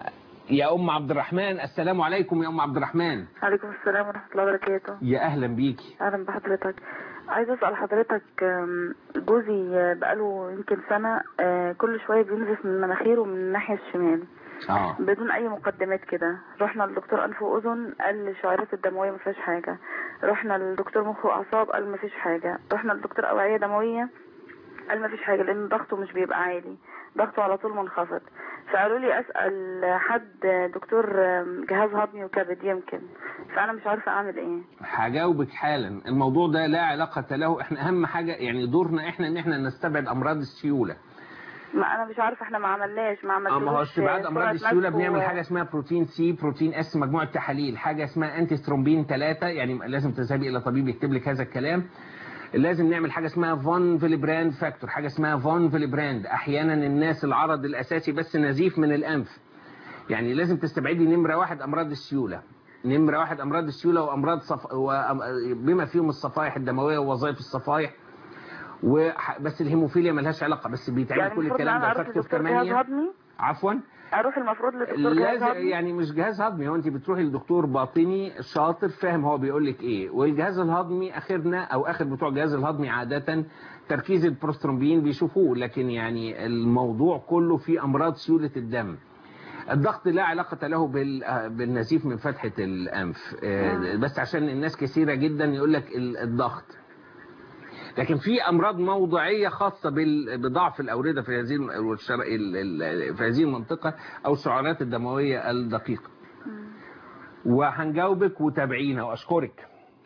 يا ام عبد الرحمن السلام عليكم يا ام عبد الرحمن عليكم السلام ورحمة الله وبركاته يا اهلا بيكي أهلا بحضرتك عايزة أسأل حضرتك أم، جوزي آه، بقاله يمكن سنة آه، كل شوية بينزف من مناخيره من الناحية الشمال اه بدون أي مقدمات كده رحنا لدكتور أنف وأذن قال الشعيرات الدموية ما فيهاش حاجة رحنا لدكتور مخ وأعصاب قال ما فيش حاجة رحنا لدكتور أوعية دموية قال ما فيش حاجة لأن ضغطه مش بيبقى عالي ضغطه على طول منخفض فقالوا لي أسأل حد دكتور آم، جهاز هضمي وكبد يمكن فأنا مش عارفة أعمل إيه هجاوبك حالا الموضوع ده لا علاقة له احنا اهم حاجة يعني دورنا احنا ان احنا نستبعد امراض السيولة ما انا مش عارفه احنا ما عملناش ما اه ما هو عملتوش استبعاد امراض سرعة السيوله مسك و- بنعمل حاجه اسمها بروتين سي بروتين اس مجموعه تحاليل حاجه اسمها انتي سترومبين 3 يعني لازم تذهبي الى طبيب يكتب لك هذا الكلام لازم نعمل حاجه اسمها فون فيليبراند فاكتور حاجه اسمها فون فيليبراند احيانا الناس العرض الاساسي بس نزيف من الانف يعني لازم تستبعدي نمره واحد امراض السيوله نمره واحد امراض السيوله وامراض صف... وبما فيهم الصفائح الدمويه ووظائف الصفائح وح... بس الهيموفيليا ملهاش علاقه بس بيتعمل يعني كل المفروض ان الكلام انا ده اروح فاكتور لدكتور جهاز 8 هضمي عفوا اروح المفروض لدكتور جهاز لازم هضمي يعني مش جهاز هضمي هو انت بتروحي لدكتور باطني شاطر فاهم هو بيقول لك ايه والجهاز الهضمي اخرنا او اخر بتوع الجهاز الهضمي عاده تركيز البروسترومبين بيشوفوه لكن يعني الموضوع كله في امراض سيوله الدم الضغط لا علاقة له بال- آه، بالنزيف من فتحة الأنف آه، بس عشان الناس كثيرة جدا يقول لك ال- الضغط لكن في أمراض موضعية خاصة بال- بضعف الأوردة في هذه الم- والشر- ال- ال- في هذه المنطقة أو السعرات الدموية الدقيقة وهنجاوبك وتابعينا وأشكرك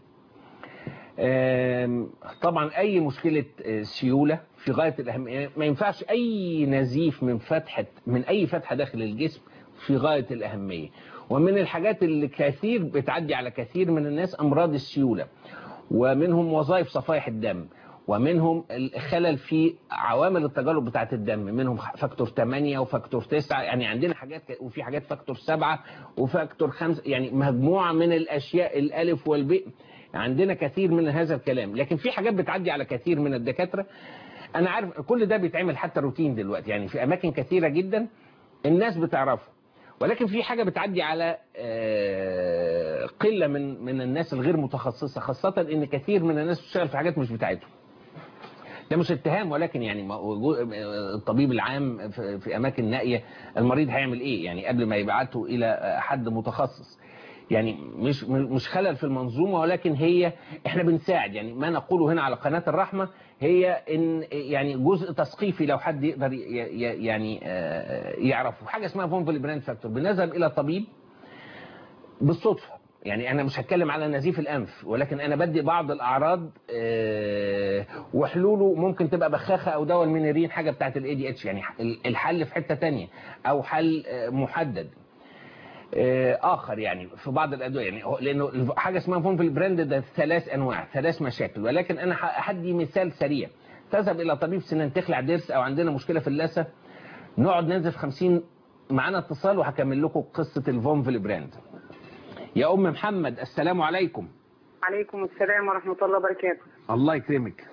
آم، طبعا اي مشكله آه، سيوله في غايه الاهميه ما ينفعش اي نزيف من فتحه من اي فتحه داخل الجسم في غايه الاهميه ومن الحاجات اللي كثير بتعدي على كثير من الناس امراض السيوله ومنهم وظائف صفائح الدم ومنهم الخلل في عوامل التجلط بتاعه الدم منهم فاكتور 8 وفاكتور 9 يعني عندنا حاجات وفي حاجات فاكتور 7 وفاكتور 5 يعني مجموعه من الاشياء الالف والباء عندنا كثير من هذا الكلام لكن في حاجات بتعدي على كثير من الدكاتره انا عارف كل ده بيتعمل حتى روتين دلوقتي يعني في اماكن كثيره جدا الناس بتعرفه ولكن في حاجه بتعدي على آه، قله من من الناس الغير متخصصه خاصه ان كثير من الناس بتشتغل في حاجات مش بتاعتهم ده مش اتهام ولكن يعني ما- وجو- الطبيب العام في في اماكن نائيه المريض هيعمل ايه يعني قبل ما يبعته الى حد متخصص يعني مش مش خلل في المنظومه ولكن هي احنا بنساعد يعني ما نقوله هنا على قناه الرحمه هي ان يعني جزء تثقيفي لو حد يقدر ي- ي- يعني آه، يعرفه حاجه اسمها فونفولي براند فاكتور بنذهب الى طبيب بالصدفه يعني انا مش هتكلم على نزيف الانف ولكن انا بدي بعض الاعراض آه، وحلوله ممكن تبقى بخاخه او دواء المينيرين حاجه بتاعت الاي دي اتش يعني الحل في حته تانية او حل آه، محدد آه، اخر يعني في بعض الادويه يعني هو- لانه حاجه اسمها فونفل براند ده ثلاث انواع ثلاث مشاكل ولكن انا ه- هدي مثال سريع تذهب الى طبيب سنان تخلع ضرس او عندنا مشكله في اللثه نقعد ننزف 50 معانا اتصال وهكمل لكم قصه الفونفل براند يا ام محمد السلام عليكم عليكم السلام ورحمة الله وبركاته الله يكرمك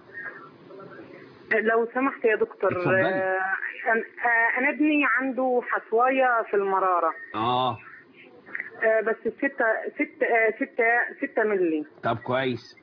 لو سمحت يا دكتور اتفضلي. آه، أنا- آه، أنا ابني عنده حصواية في المرارة اه آه، بس ستة ستة آه، ستة ستة ملي طب كويس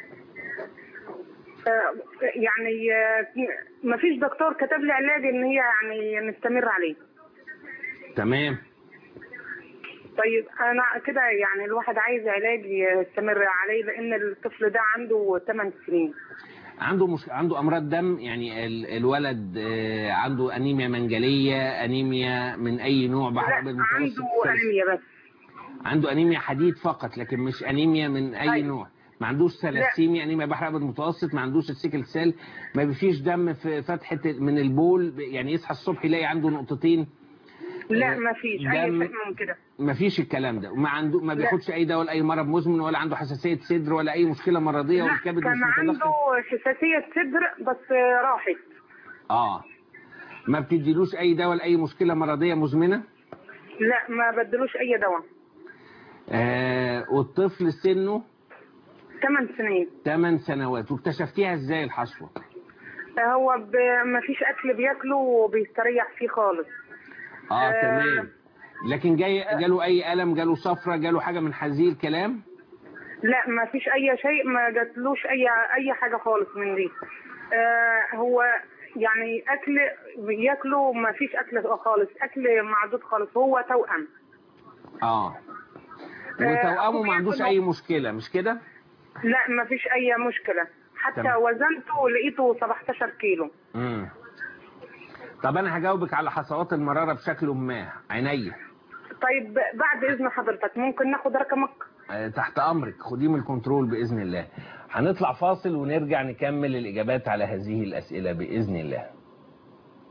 آه، يعني ما فيش دكتور كتب لي علاج ان هي يعني نستمر عليه تمام طيب انا كده يعني الواحد عايز علاج يستمر عليه لان الطفل ده عنده 8 سنين عنده مش... عنده امراض دم يعني ال... الولد آه، عنده انيميا منجليه انيميا من اي نوع لا بحر المتوسط عنده انيميا بس عنده انيميا حديد فقط لكن مش انيميا من اي أيوة. نوع ما عندوش ثلاسيميا انيميا بحر ابد متوسط ما عندوش السيكل سيل ما فيش دم في فتحه من البول يعني يصحى الصبح يلاقي عنده نقطتين لا ما فيش اي دم- شيء من كده ما فيش الكلام ده وما عنده ما لا. بياخدش اي دواء لاي مرض مزمن ولا عنده حساسيه صدر ولا اي مشكله مرضيه لا والكبد مش كان عنده متدخل حساسية صدر بس راحت اه ما بتديلوش اي دواء لاي مشكله مرضيه مزمنه لا ما بدلوش اي دواء آه والطفل سنه 8 سنين 8 سنوات واكتشفتيها ازاي الحصوه هو ب... ما فيش اكل بياكله وبيستريح فيه خالص اه آه. تمام لكن جاي جاله اي الم جاله صفرة جاله حاجه من هذه الكلام لا ما فيش اي شيء ما جاتلوش اي اي حاجه خالص من دي آه هو يعني اكل بياكله ما فيش اكل خالص اكل معدود خالص هو توأم اه وتوأمه ما عندوش بياكل- اي مشكله مش كده لا ما فيش اي مشكله حتى تمام. وزنته لقيته 17 كيلو امم طب انا هجاوبك على حصوات المراره بشكل ما عينيا طيب بعد اذن حضرتك ممكن ناخد رقمك آه، تحت امرك خديه من الكنترول باذن الله هنطلع فاصل ونرجع نكمل الاجابات على هذه الاسئله باذن الله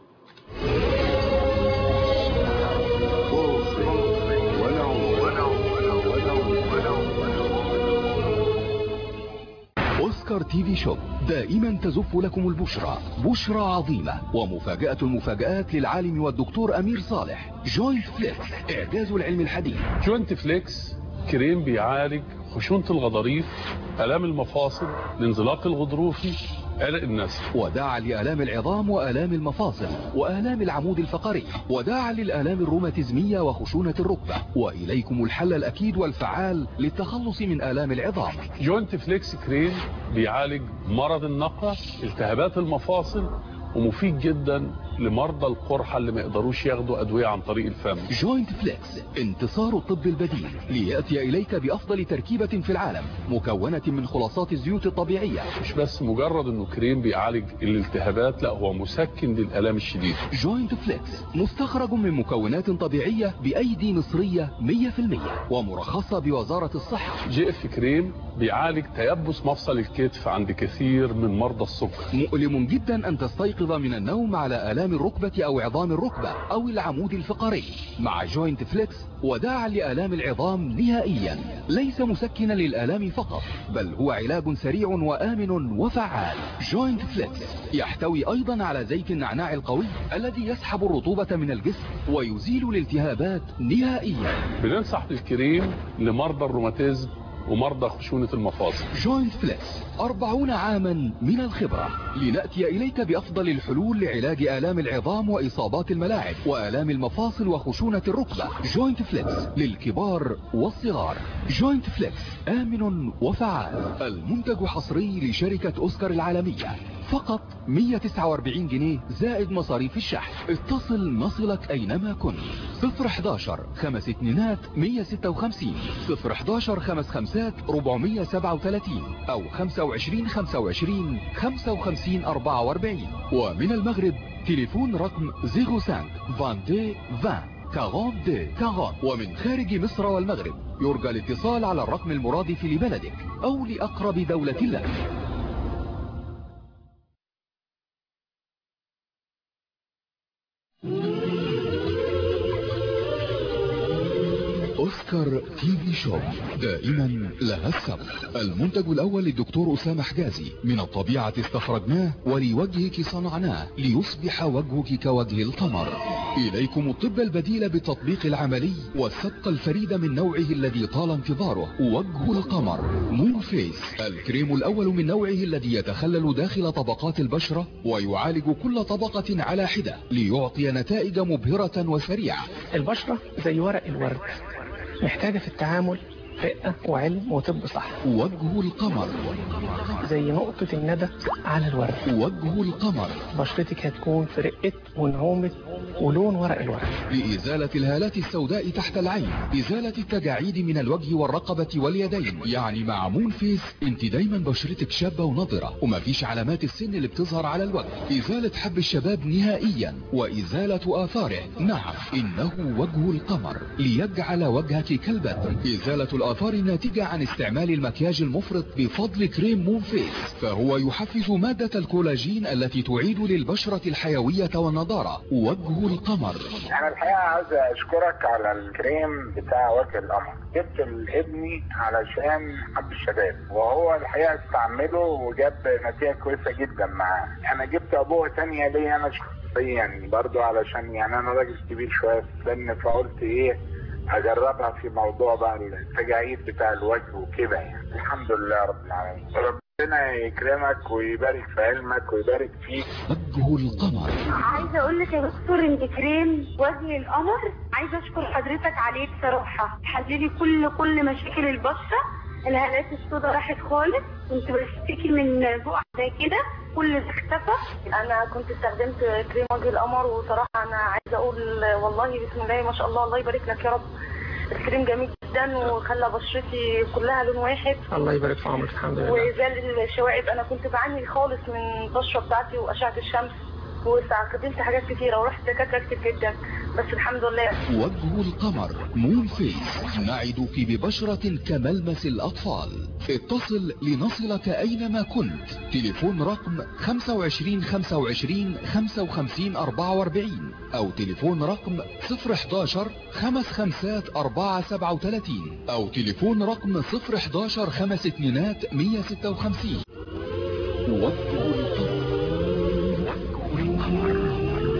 اوسكار تي في شوب دائما تزف لكم البشرى بشرى عظيمة ومفاجأة المفاجآت للعالم والدكتور امير صالح جوينت فليكس اعجاز العلم الحديث جوينت فليكس كريم بيعالج خشونة الغضاريف آلام المفاصل الانزلاق الغضروفي عرق النسل وداعا لآلام العظام وآلام المفاصل وآلام العمود الفقري وداعا للآلام الروماتيزمية وخشونة الركبة وإليكم الحل الأكيد والفعال للتخلص من آلام العظام جوينت فليكس كريم بيعالج مرض النقع التهابات المفاصل ومفيد جدا لمرضى القرحة اللي ما يقدروش ياخدوا أدوية عن طريق الفم جوينت فليكس انتصار الطب البديل ليأتي إليك بأفضل تركيبة في العالم مكونة من خلاصات الزيوت الطبيعية مش بس مجرد انه كريم بيعالج الالتهابات لا هو مسكن للآلام الشديدة جوينت فليكس مستخرج من مكونات طبيعية بأيدي مصرية 100% ومرخصة بوزارة الصحة جي اف كريم بيعالج تيبس مفصل الكتف عند كثير من مرضى السكر مؤلم جدا أن تستيقظ من النوم على آلام الركبة أو عظام الركبة أو العمود الفقري مع جوينت فليكس وداعا لآلام العظام نهائيا ليس مسكنا للآلام فقط بل هو علاج سريع وآمن وفعال جوينت فليكس يحتوي أيضا على زيت النعناع القوي الذي يسحب الرطوبة من الجسم ويزيل الالتهابات نهائيا بننصح بالكريم لمرضى الروماتيزم ومرضى خشونة المفاصل جوينت فليكس أربعون عاما من الخبرة لنأتي إليك بأفضل الحلول لعلاج آلام العظام وإصابات الملاعب وآلام المفاصل وخشونة الركبة جوينت فليكس للكبار والصغار جوينت فليكس آمن وفعال المنتج حصري لشركة أوسكار العالمية فقط 149 جنيه زائد مصاريف الشحن اتصل نصلك أينما كنت 011 خمس اتنينات 156 011 خمس خمسات 437 أو 25 25 55 44 ومن المغرب تليفون رقم 05 22 20 42 40 ومن خارج مصر والمغرب يرجى الاتصال على الرقم المرادف لبلدك أو لأقرب دولة لك اوسكار تي في شو دائما لها السبق المنتج الاول للدكتور اسامه حجازي من الطبيعة استخرجناه ولوجهك صنعناه ليصبح وجهك كوجه القمر اليكم الطب البديل بالتطبيق العملي والسبق الفريد من نوعه الذي طال انتظاره وجه القمر مون فيس الكريم الاول من نوعه الذي يتخلل داخل طبقات البشرة ويعالج كل طبقة على حدة ليعطي نتائج مبهرة وسريعة البشرة زي ورق الورد محتاجة في التعامل رقة وعلم وطب صح وجه القمر زي نقطة الندى على الورد وجه القمر بشرتك هتكون في رقة ونعومة ولون ورق الورد لإزالة الهالات السوداء تحت العين إزالة التجاعيد من الوجه والرقبة واليدين يعني مع مون فيس انت دايما بشرتك شابة ونضرة ومفيش علامات السن اللي بتظهر على الوجه إزالة حب الشباب نهائيا وإزالة آثاره نعم إنه وجه القمر ليجعل وجهك كالبدر إزالة الآثار الناتجة عن استعمال المكياج المفرط بفضل كريم مون فيس فهو يحفز مادة الكولاجين التي تعيد للبشرة الحيوية والنضارة وجه القمر انا الحقيقه عايز اشكرك على الكريم بتاع وجه القمر جبت لابني علشان حب الشباب وهو الحقيقه استعمله وجاب نتيجه كويسه جدا معاه انا جبت ابوه تانية ليا انا شخصيا برضو علشان يعني انا راجل كبير شويه في السن فقلت ايه اجربها في موضوع بقى التجاعيد بتاع الوجه وكده يعني الحمد لله رب العالمين ربنا يكرمك ويبارك في علمك ويبارك فيك وجه القمر عايزه اقول لك يا دكتور ان كريم وجه القمر عايزه اشكر حضرتك عليه بصراحه حللي كل كل مشاكل البشره الهالات السوداء راحت خالص كنت بشتكي من بقع زي كده كل ده اختفى انا كنت استخدمت كريم وجه القمر وصراحه انا عايزه اقول والله بسم الله ما شاء الله الله يبارك لك يا رب الكريم جميل جدا وخلى بشرتي كلها لون واحد الله يبارك في عمرك الحمد لله وزال الشوائب انا كنت بعاني خالص من البشره بتاعتي واشعه الشمس واستخدمت حاجات كتيره ورحت دكاتره كتير جدا بس الحمد لله وجه القمر مون فيس نعدك ببشرة كملمس الأطفال اتصل لنصلك أينما كنت تليفون رقم 25 25 55 44 أو تليفون رقم 011 خمس خمسات 4 37 أو تليفون رقم 011 خمس اتنينات 156 وجه القمر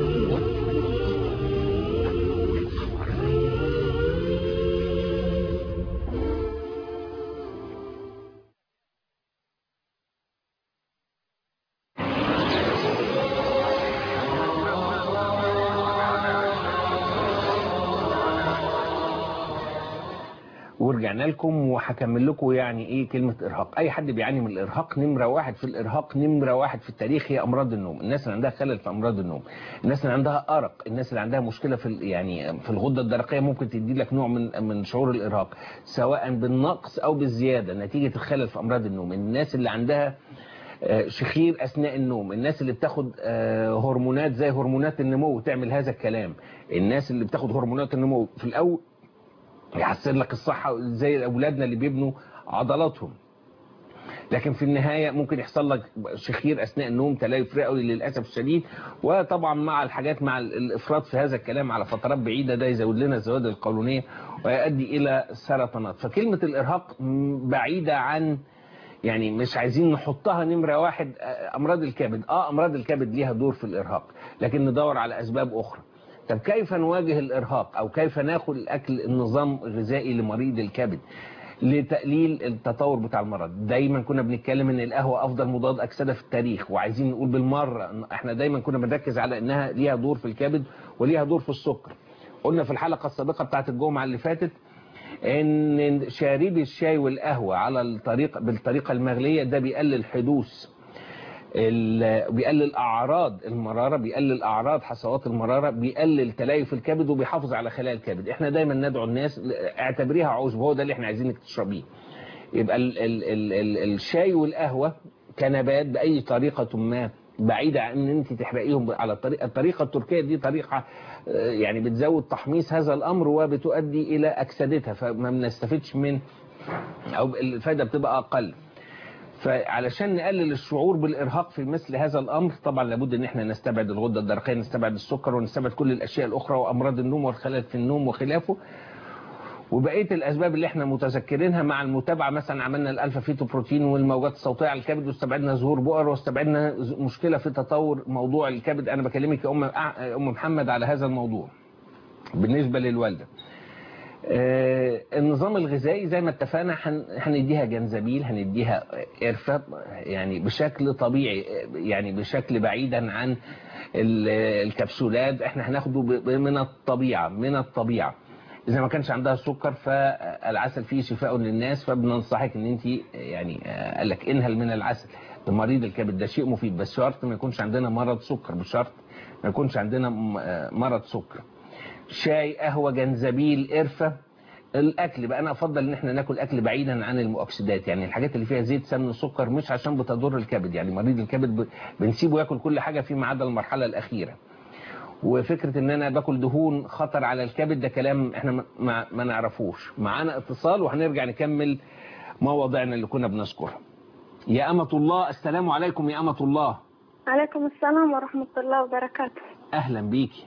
ورجعنا لكم وهكمل لكم يعني ايه كلمه ارهاق اي حد بيعاني من الارهاق نمره واحد في الارهاق نمره واحد في التاريخ هي امراض النوم الناس اللي عندها خلل في امراض النوم الناس اللي عندها ارق الناس اللي عندها مشكله في ال- يعني في الغده الدرقيه ممكن تدي لك نوع من من شعور الارهاق سواء بالنقص او بالزياده نتيجه الخلل في امراض النوم الناس اللي عندها آه، شخير اثناء النوم الناس اللي بتاخد آه، هرمونات زي هرمونات النمو تعمل هذا الكلام الناس اللي بتاخد هرمونات النمو في الاول يحسن لك الصحة زي أولادنا اللي بيبنوا عضلاتهم لكن في النهاية ممكن يحصل لك شخير أثناء النوم تليف رئوي للأسف الشديد وطبعا مع الحاجات مع الإفراط في هذا الكلام على فترات بعيدة ده يزود لنا الزواد القولونية ويؤدي إلى سرطانات فكلمة الإرهاق م- بعيدة عن يعني مش عايزين نحطها نمرة واحد آه، أمراض الكبد آه أمراض الكبد ليها دور في الإرهاق لكن ندور على أسباب أخرى طب كيف نواجه الإرهاق أو كيف ناخد الأكل النظام الغذائي لمريض الكبد لتقليل التطور بتاع المرض دايما كنا بنتكلم ان القهوة افضل مضاد اكسدة في التاريخ وعايزين نقول بالمرة إن احنا دايما كنا بنركز على انها ليها دور في الكبد وليها دور في السكر قلنا في الحلقة السابقة بتاعت الجمعة اللي فاتت ان شاربي الشاي والقهوة على الطريقة بالطريقة المغلية ده بيقلل حدوث ال- بيقلل اعراض المراره بيقلل اعراض حصوات المراره بيقلل تليف الكبد وبيحافظ على خلايا الكبد احنا دايما ندعو الناس اعتبريها عشب هو ده اللي احنا عايزينك تشربيه يبقى ال ال ال ال الشاي والقهوه كنبات باي طريقه ما بعيدة عن ان انت تحرقيهم على الطريقة الطريقة التركية دي طريقة آه، يعني بتزود تحميص هذا الامر وبتؤدي الى اكسدتها فما بنستفدش من او الفايدة بتبقى اقل فعلشان نقلل الشعور بالارهاق في مثل هذا الامر طبعا لابد ان احنا نستبعد الغده الدرقيه نستبعد السكر ونستبعد كل الاشياء الاخرى وامراض النوم والخلل في النوم وخلافه وبقيه الاسباب اللي احنا متذكرينها مع المتابعه مثلا عملنا الالفا فيتو بروتين والموجات الصوتيه على الكبد واستبعدنا ظهور بؤر واستبعدنا ز- مشكله في تطور موضوع الكبد انا بكلمك يا ام أع- ام محمد على هذا الموضوع بالنسبه للوالده آه، النظام الغذائي زي ما اتفقنا هن- هنديها جنزبيل هنديها قرفة يعني بشكل طبيعي يعني بشكل بعيدا عن ال- الكبسولات احنا هناخده ب- من الطبيعة من الطبيعة اذا ما كانش عندها سكر فالعسل فيه شفاء للناس فبننصحك ان انت يعني آه، قال لك انهل من العسل لمريض الكبد ده شيء مفيد بس شرط ما يكونش عندنا مرض سكر بشرط ما يكونش عندنا م- آه، مرض سكر شاي قهوة جنزبيل قرفة الاكل بقى انا افضل ان احنا ناكل اكل بعيدا عن المؤكسدات يعني الحاجات اللي فيها زيت سمن سكر مش عشان بتضر الكبد يعني مريض الكبد ب- بنسيبه ياكل كل حاجه فيما عدا المرحله الاخيره وفكره ان انا باكل دهون خطر على الكبد ده كلام احنا ما, ما, ما نعرفوش معانا اتصال وهنرجع نكمل مواضيعنا اللي كنا بنذكرها يا أمة الله السلام عليكم يا أمة الله عليكم السلام ورحمة الله وبركاته أهلا بيكي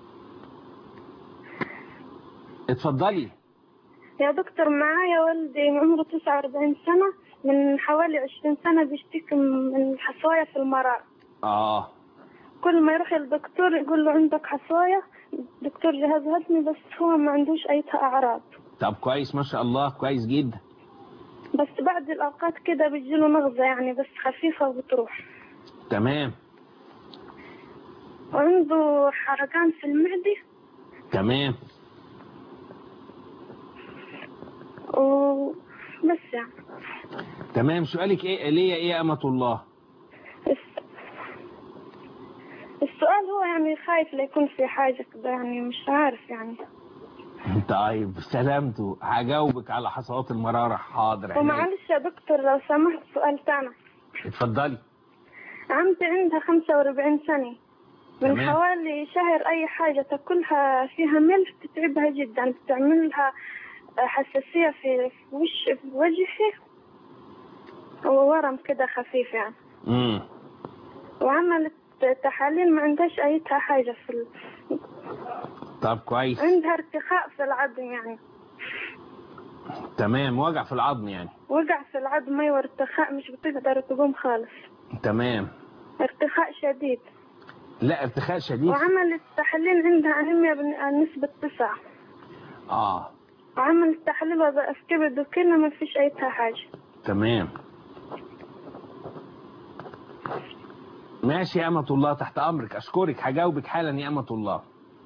اتفضلي يا دكتور معايا والدي عمره 49 سنة من حوالي 20 سنة بيشتكي من حصوايا في المرأة آه كل ما يروح للدكتور يقول له عندك حصوايا دكتور جهاز هضمي بس هو ما عندوش أي أعراض طب كويس ما شاء الله كويس جدا بس بعد الأوقات كده بيجيله نغزة يعني بس خفيفة وبتروح تمام وعنده حرقان في المعدة تمام وبس يعني تمام سؤالك ايه ليا ايه يا أمة الله السؤال هو يعني خايف لا يكون في حاجة كده يعني مش عارف يعني طيب سلامته هجاوبك على حصوات المرارة حاضر عينيا. ومعلش يا دكتور لو سمحت سؤال تاني اتفضلي عمتي عندها 45 سنة من تمام. حوالي شهر أي حاجة تاكلها فيها ملح تتعبها جدا تعملها حساسية في في وش في وجهي وورم كده خفيف يعني امم وعملت تحاليل ما عندهاش أيتها حاجة في ال... طب كويس عندها ارتخاء في العظم يعني تمام وجع في العظم يعني وقع في العظم أيوة ارتخاء مش بتقدر تقوم خالص تمام ارتخاء شديد لا ارتخاء شديد وعملت تحاليل عندها أنيميا بنسبة تسعة اه وعملت تحليل وظائف كبد وكلها ما فيش أيتها حاجة تمام ماشي يا أمة الله تحت أمرك أشكرك هجاوبك حالا يا أمة الله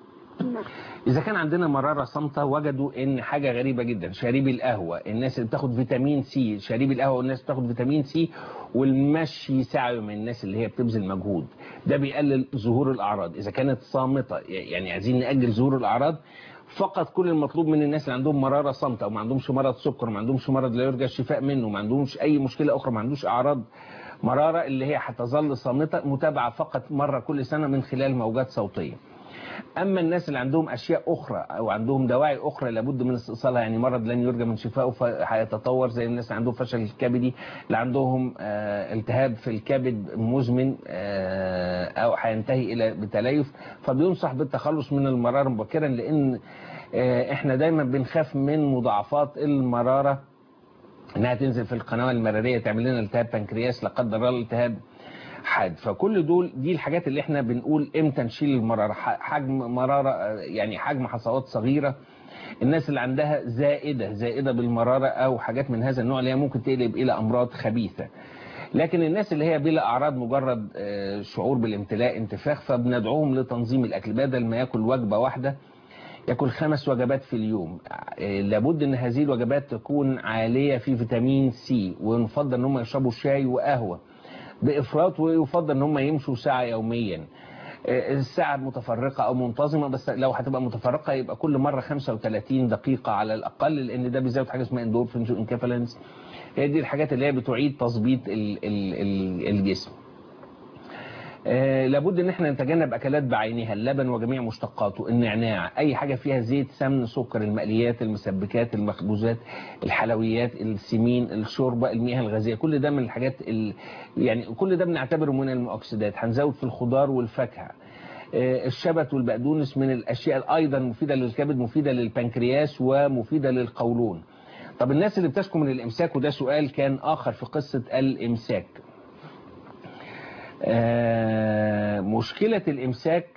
إذا كان عندنا مرارة صامتة وجدوا إن حاجة غريبة جدا شريب القهوة الناس اللي بتاخد فيتامين سي شريب القهوة والناس بتاخد فيتامين سي والمشي ساعة من الناس اللي هي بتبذل مجهود ده بيقلل ظهور الأعراض إذا كانت صامتة يعني عايزين نأجل ظهور الأعراض فقط كل المطلوب من الناس اللي عندهم مرارة صامتة أو ما عندهمش مرض سكر ما عندهمش مرض لا يرجى الشفاء منه ما عندهمش أي مشكلة أخرى ما عندوش أعراض مرارة اللي هي هتظل صامتة متابعة فقط مرة كل سنة من خلال موجات صوتية اما الناس اللي عندهم اشياء اخرى او عندهم دواعي اخرى لابد من استئصالها يعني مرض لن يرجى من شفائه فهيتطور زي الناس اللي عندهم فشل الكبدي اللي عندهم آه، التهاب في الكبد مزمن آه، او هينتهي الى بتليف فبينصح بالتخلص من المراره مبكرا لان آه، احنا دايما بنخاف من مضاعفات المراره انها تنزل في القناه المراريه تعمل لنا التهاب بنكرياس لا قدر الله التهاب حاد فكل دول دي الحاجات اللي احنا بنقول امتى نشيل المراره ح- حجم مراره آه، يعني حجم حصوات صغيره الناس اللي عندها زائده زائده بالمراره او حاجات من هذا النوع اللي هي ممكن تقلب الى امراض خبيثه لكن الناس اللي هي بلا اعراض مجرد آه، شعور بالامتلاء انتفاخ فبندعوهم لتنظيم الاكل بدل ما ياكل وجبه واحده ياكل خمس وجبات في اليوم آه، لابد ان هذه الوجبات تكون عاليه في فيتامين سي ونفضل ان هم يشربوا شاي وقهوه بافراط ويفضل ان هم يمشوا ساعه يوميا آه، الساعة متفرقة أو منتظمة بس لو هتبقى متفرقة يبقى كل مرة 35 دقيقة على الأقل لأن ده بيزود حاجة اسمها اندورفينز وانكفالنس هي دي الحاجات اللي هي بتعيد تظبيط ال- ال- ال- الجسم آه، لابد ان احنا نتجنب اكلات بعينها اللبن وجميع مشتقاته النعناع اي حاجه فيها زيت سمن سكر المقليات المسبكات المخبوزات الحلويات السمين الشوربه المياه الغازيه كل ده من الحاجات ال... يعني كل ده بنعتبره من المؤكسدات هنزود في الخضار والفاكهه آه، الشبت والبقدونس من الاشياء ايضا مفيده للكبد مفيده للبنكرياس ومفيده للقولون طب الناس اللي بتشكو من الامساك وده سؤال كان اخر في قصه الامساك آه، مشكلة الإمساك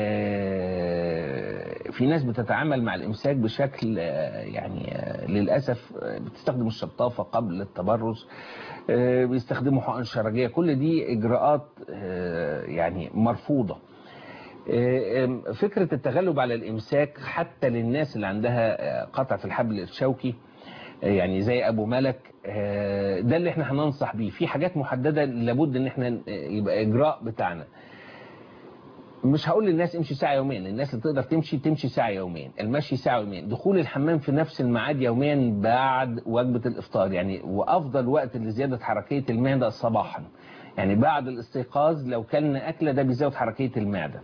آه، في ناس بتتعامل مع الإمساك بشكل آه، يعني آه، للأسف آه، بتستخدم الشطافة قبل التبرز آه، بيستخدموا حقن شرجية كل دي إجراءات آه، يعني مرفوضة آه، آم، فكرة التغلب على الإمساك حتى للناس اللي عندها آه، قطع في الحبل الشوكي يعني زي ابو ملك آه، ده اللي احنا هننصح بيه في حاجات محدده لابد ان احنا ن- يبقى اجراء بتاعنا مش هقول للناس امشي ساعه يوميا الناس اللي تقدر تمشي تمشي ساعه يوميا المشي ساعه يوميا دخول الحمام في نفس الميعاد يوميا بعد وجبه الافطار يعني وافضل وقت لزياده حركيه المعده صباحا يعني بعد الاستيقاظ لو كلنا اكله ده بيزود حركيه المعده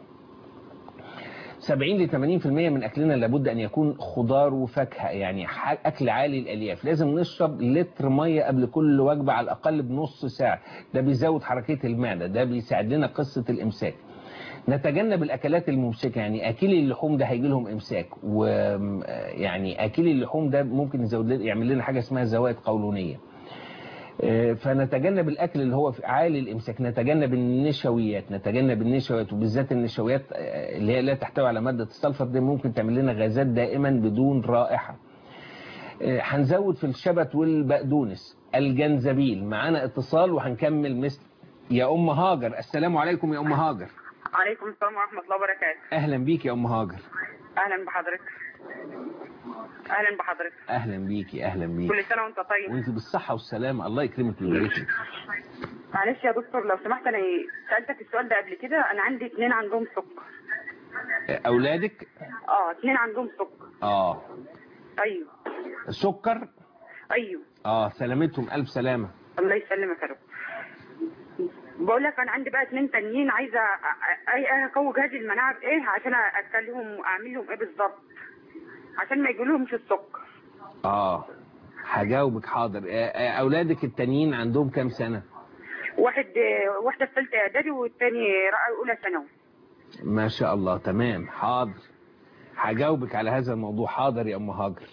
70 ل 80% من اكلنا لابد ان يكون خضار وفاكهه يعني ح- اكل عالي الالياف لازم نشرب لتر ميه قبل كل وجبه على الاقل بنص ساعه ده بيزود حركيه المعده ده بيساعد لنا قصه الامساك نتجنب الاكلات الممسكه يعني اكلي اللحوم ده هيجي لهم امساك ويعني اكلي اللحوم ده ممكن يزود لنا- يعمل لنا حاجه اسمها زوائد قولونيه آه، فنتجنب الاكل اللي هو في عالي الامساك نتجنب النشويات نتجنب النشويات وبالذات النشويات آه، اللي هي لا تحتوي على ماده السلفر دي ممكن تعمل لنا غازات دائما بدون رائحه آه، هنزود في الشبت والبقدونس الجنزبيل معانا اتصال وهنكمل مثل يا ام هاجر السلام عليكم يا ام هاجر عليكم السلام ورحمة الله وبركاته اهلا بيك يا ام هاجر أهلا بحضرتك أهلا بحضرتك اهلا بيكي اهلا بيكي كل سنة وأنت طيب وانت بالصحه والسلامه الله يكرمك ويبارك لك معلش يا دكتور لو سمحت أنا سألتك السؤال ده قبل كده أنا عندي اتنين عندهم سكر آه، اولادك اه اتنين عندهم سكر اه أيوه سكر أيوه اه سلامتهم الف سلامه الله يسلمك يا رب بقول لك انا عندي بقى اتنين تانيين عايزه أ- أ- أ- اقوي جهاز المناعه بايه عشان اكلهم واعمل لهم ايه بالظبط عشان ما يجيلهمش السكر اه هجاوبك حاضر آه، آه، اولادك التانيين عندهم كام سنة واحد واحده في ثالثه اعدادي والتاني رأي اولى ثانوي ما شاء الله تمام حاضر هجاوبك على هذا الموضوع حاضر يا ام هاجر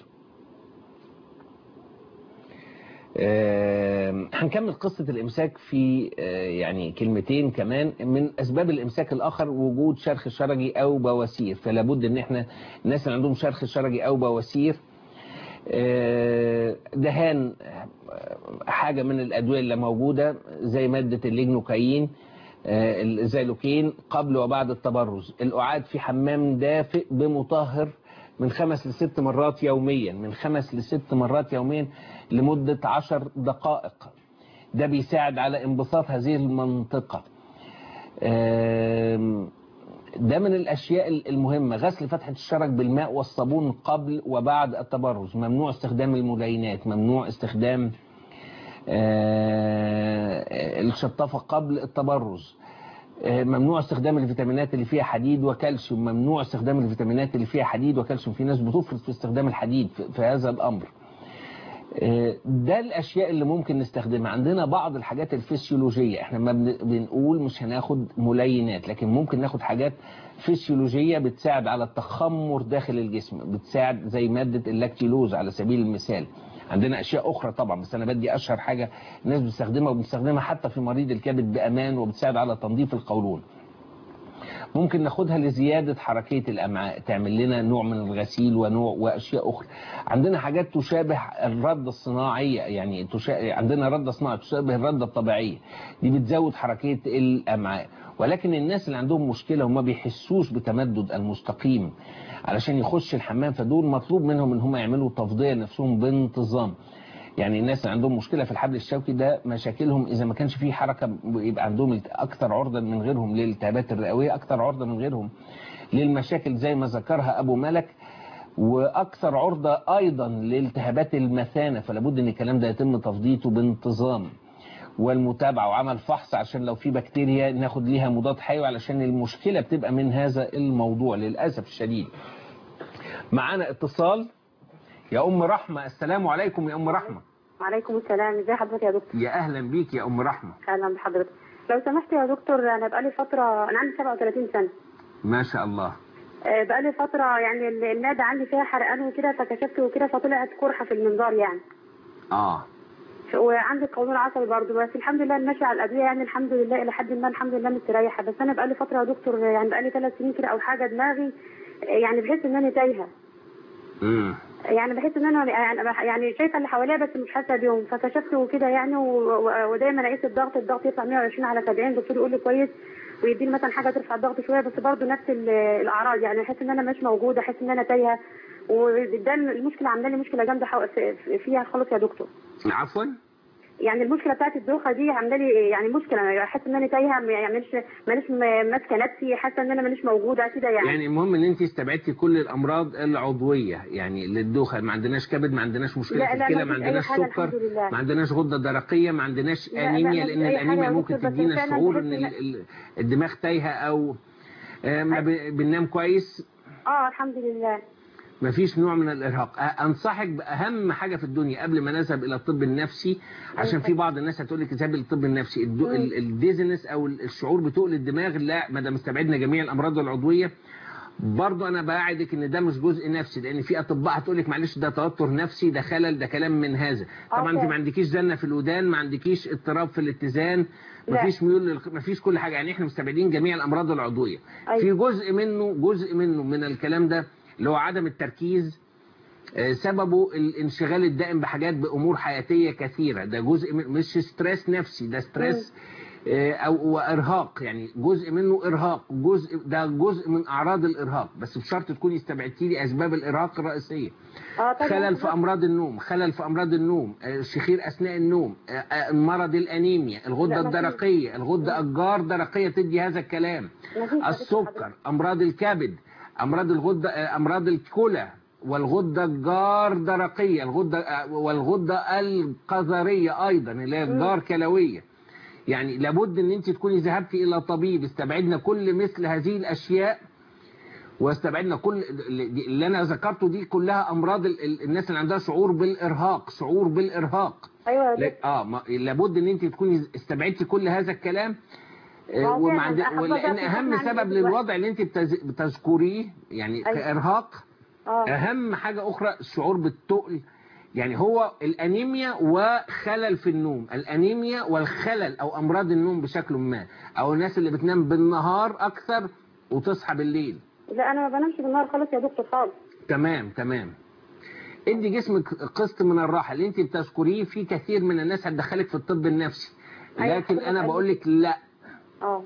آه، هنكمل قصة الإمساك في آه، يعني كلمتين كمان من أسباب الإمساك الآخر وجود شرخ شرجي أو بواسير فلا بد إن إحنا الناس اللي عندهم شرخ شرجي أو بواسير آه، دهان آه، حاجة من الأدوية اللي موجودة زي مادة الليجنوكايين آه، الزيلوكين قبل وبعد التبرز الأعاد في حمام دافئ بمطهر من خمس لست مرات يوميا من خمس لست مرات يوميا لمدة عشر دقائق ده بيساعد على انبساط هذه المنطقة آم، ده من الأشياء المهمة غسل فتحة الشرج بالماء والصابون قبل وبعد التبرز ممنوع استخدام الملينات ممنوع استخدام آه، الشطافة قبل التبرز آه، ممنوع استخدام الفيتامينات اللي فيها حديد وكالسيوم ممنوع استخدام الفيتامينات اللي فيها حديد وكالسيوم في ناس بتفرط في استخدام الحديد في في هذا الأمر آه، ده الأشياء اللي ممكن نستخدمها عندنا بعض الحاجات الفسيولوجية احنا ما بن- بنقول مش هناخد ملينات لكن ممكن ناخد حاجات فسيولوجية بتساعد على التخمر داخل الجسم بتساعد زي مادة اللاكتيلوز على سبيل المثال عندنا اشياء اخرى طبعا بس انا بدي اشهر حاجه الناس بتستخدمها وبنستخدمها حتى في مريض الكبد بامان وبتساعد على تنظيف القولون ممكن ناخدها لزيادة حركية الأمعاء تعمل لنا نوع من الغسيل ونوع وأشياء أخرى عندنا حاجات تشابه الردة الصناعية يعني تشا... عندنا ردة صناعية تشابه الردة الطبيعية دي بتزود حركية الأمعاء ولكن الناس اللي عندهم مشكلة وما بيحسوش بتمدد المستقيم علشان يخش الحمام فدول مطلوب منهم ان هم يعملوا تفضية نفسهم بانتظام يعني الناس اللي عندهم مشكلة في الحبل الشوكي ده مشاكلهم إذا ما كانش فيه حركة يبقى عندهم الت- أكثر عرضة من غيرهم للالتهابات الرئوية أكثر عرضة من غيرهم للمشاكل زي ما ذكرها أبو ملك وأكثر عرضة أيضا لالتهابات المثانة فلابد أن الكلام ده يتم تفضيته بانتظام والمتابعة وعمل فحص عشان لو في بكتيريا ناخد ليها مضاد حيوي علشان المشكلة بتبقى من هذا الموضوع للأسف الشديد معانا اتصال يا أم رحمة السلام عليكم يا أم رحمة وعليكم السلام ازي حضرتك يا دكتور يا أهلا بيك يا أم رحمة اهلا بحضرتك لو سمحت يا دكتور انا بقالي فتره انا عندي 37 سنه ما شاء الله آه، بقالي فتره يعني ال- المعده عندي فيها حرقان وكده فكشفت وكده فطلعت قرحه في المنظار يعني آه وعندي قولون عصبي برضه بس الحمد لله ماشيه على الادويه يعني الحمد لله الى حد ما الحمد لله مستريحه بس انا بقالي فتره يا دكتور يعني بقالي ثلاث سنين كده او حاجه دماغي آه، يعني بحس ان انا تايهه امم يعني بحس ان انا يعني يعني شايفه اللي حواليا بس مش حاسه بيهم فكشفت وكده يعني و- و- ودايما اقيس الضغط الضغط يطلع 120 على 70 الدكتور يقول لي كويس ويديني مثلا حاجه ترفع الضغط شويه بس برضه نفس ال- الاعراض يعني احس ان انا مش موجوده احس ان انا تايهه وده المشكله عامله لي مشكله جامده حو- في- فيها خالص يا دكتور عفوا يعني المشكله بتاعت الدوخه دي عامله لي يعني مشكله احس ان انا تايهه يعني مش مانيش م- ماسكه نفسي حاسه ان انا مانيش موجوده كده يعني, يعني المهم ان انت استبعدتي كل الامراض العضويه يعني للدوخه ما عندناش كبد ما عندناش مشكله لا، في لا، الكلى ما ما فيش أي عندناش حاجة سكر الحمد لله. ما عندناش غده درقيه ما عندناش لا، لا، انيميا ما لان فيش أي حاجة الانيميا يا ممكن دكتور، بس تدينا فعلاً شعور بحس ان إن- ال- ال- الدماغ تايهه او آه، ما ب- بننام كويس اه الحمد لله ما فيش نوع من الارهاق أ- انصحك باهم حاجه في الدنيا قبل ما نذهب الى الطب النفسي عشان في بعض الناس هتقول لك اذهبي للطب النفسي الدو- ال- الديزنس او ال- الشعور بتقل الدماغ لا ما دام استبعدنا جميع الامراض العضويه برضو انا باعدك ان ده مش جزء نفسي لان في اطباء هتقول لك معلش ده توتر نفسي ده خلل ده كلام من هذا طبعا انت ما عندكيش زنه في الودان ما عندكيش اضطراب في الاتزان ما لا. فيش ميول للخ... ما فيش كل حاجه يعني احنا مستبعدين جميع الامراض العضويه أيوة. في جزء منه جزء منه من الكلام ده اللي هو عدم التركيز آه، سببه الانشغال الدائم بحاجات بامور حياتيه كثيره ده جزء من مش ستريس نفسي ده ستريس آه، او وارهاق يعني جزء منه ارهاق جزء ده جزء من اعراض الارهاق بس بشرط تكوني استبعدتي لي اسباب الارهاق الرئيسيه اه طبعا خلل في امراض النوم خلل في امراض النوم آه، شخير اثناء النوم آه، آه، مرض الانيميا الغده لا، ما فيش. الدرقيه الغده الجار درقيه تدي هذا الكلام ما فيش السكر امراض الكبد امراض الغده آه، امراض الكلى والغده الجار درقيه الغده آه، والغده القذريه ايضا اللي هي الجار كلويه يعني لابد ان انت تكوني ذهبتي الى طبيب استبعدنا كل مثل هذه الاشياء واستبعدنا كل اللي انا ذكرته دي كلها امراض ال- ال- الناس اللي عندها شعور بالارهاق شعور بالارهاق ايوه يا لا- دكتور. اه ما لابد ان انت تكوني استبعدتي كل هذا الكلام آه، ما هو وما فعلاً عند- أحفظها ولان في اهم الجسم عندي سبب دلوقتي. للوضع اللي انت بتز- بتذكريه يعني أيوة. كارهاق اه اهم حاجه اخرى الشعور بالتقل يعني هو الانيميا وخلل في النوم الانيميا والخلل او امراض النوم بشكل ما او الناس اللي بتنام بالنهار اكثر وتصحى بالليل لا انا ما بنامش بالنهار خالص يا دكتور خالص تمام تمام ادي جسمك قسط من الراحه اللي انت بتذكريه في كثير من الناس هتدخلك في الطب النفسي أيوة، لكن حضرتك انا قال بقول لي. لك لا اه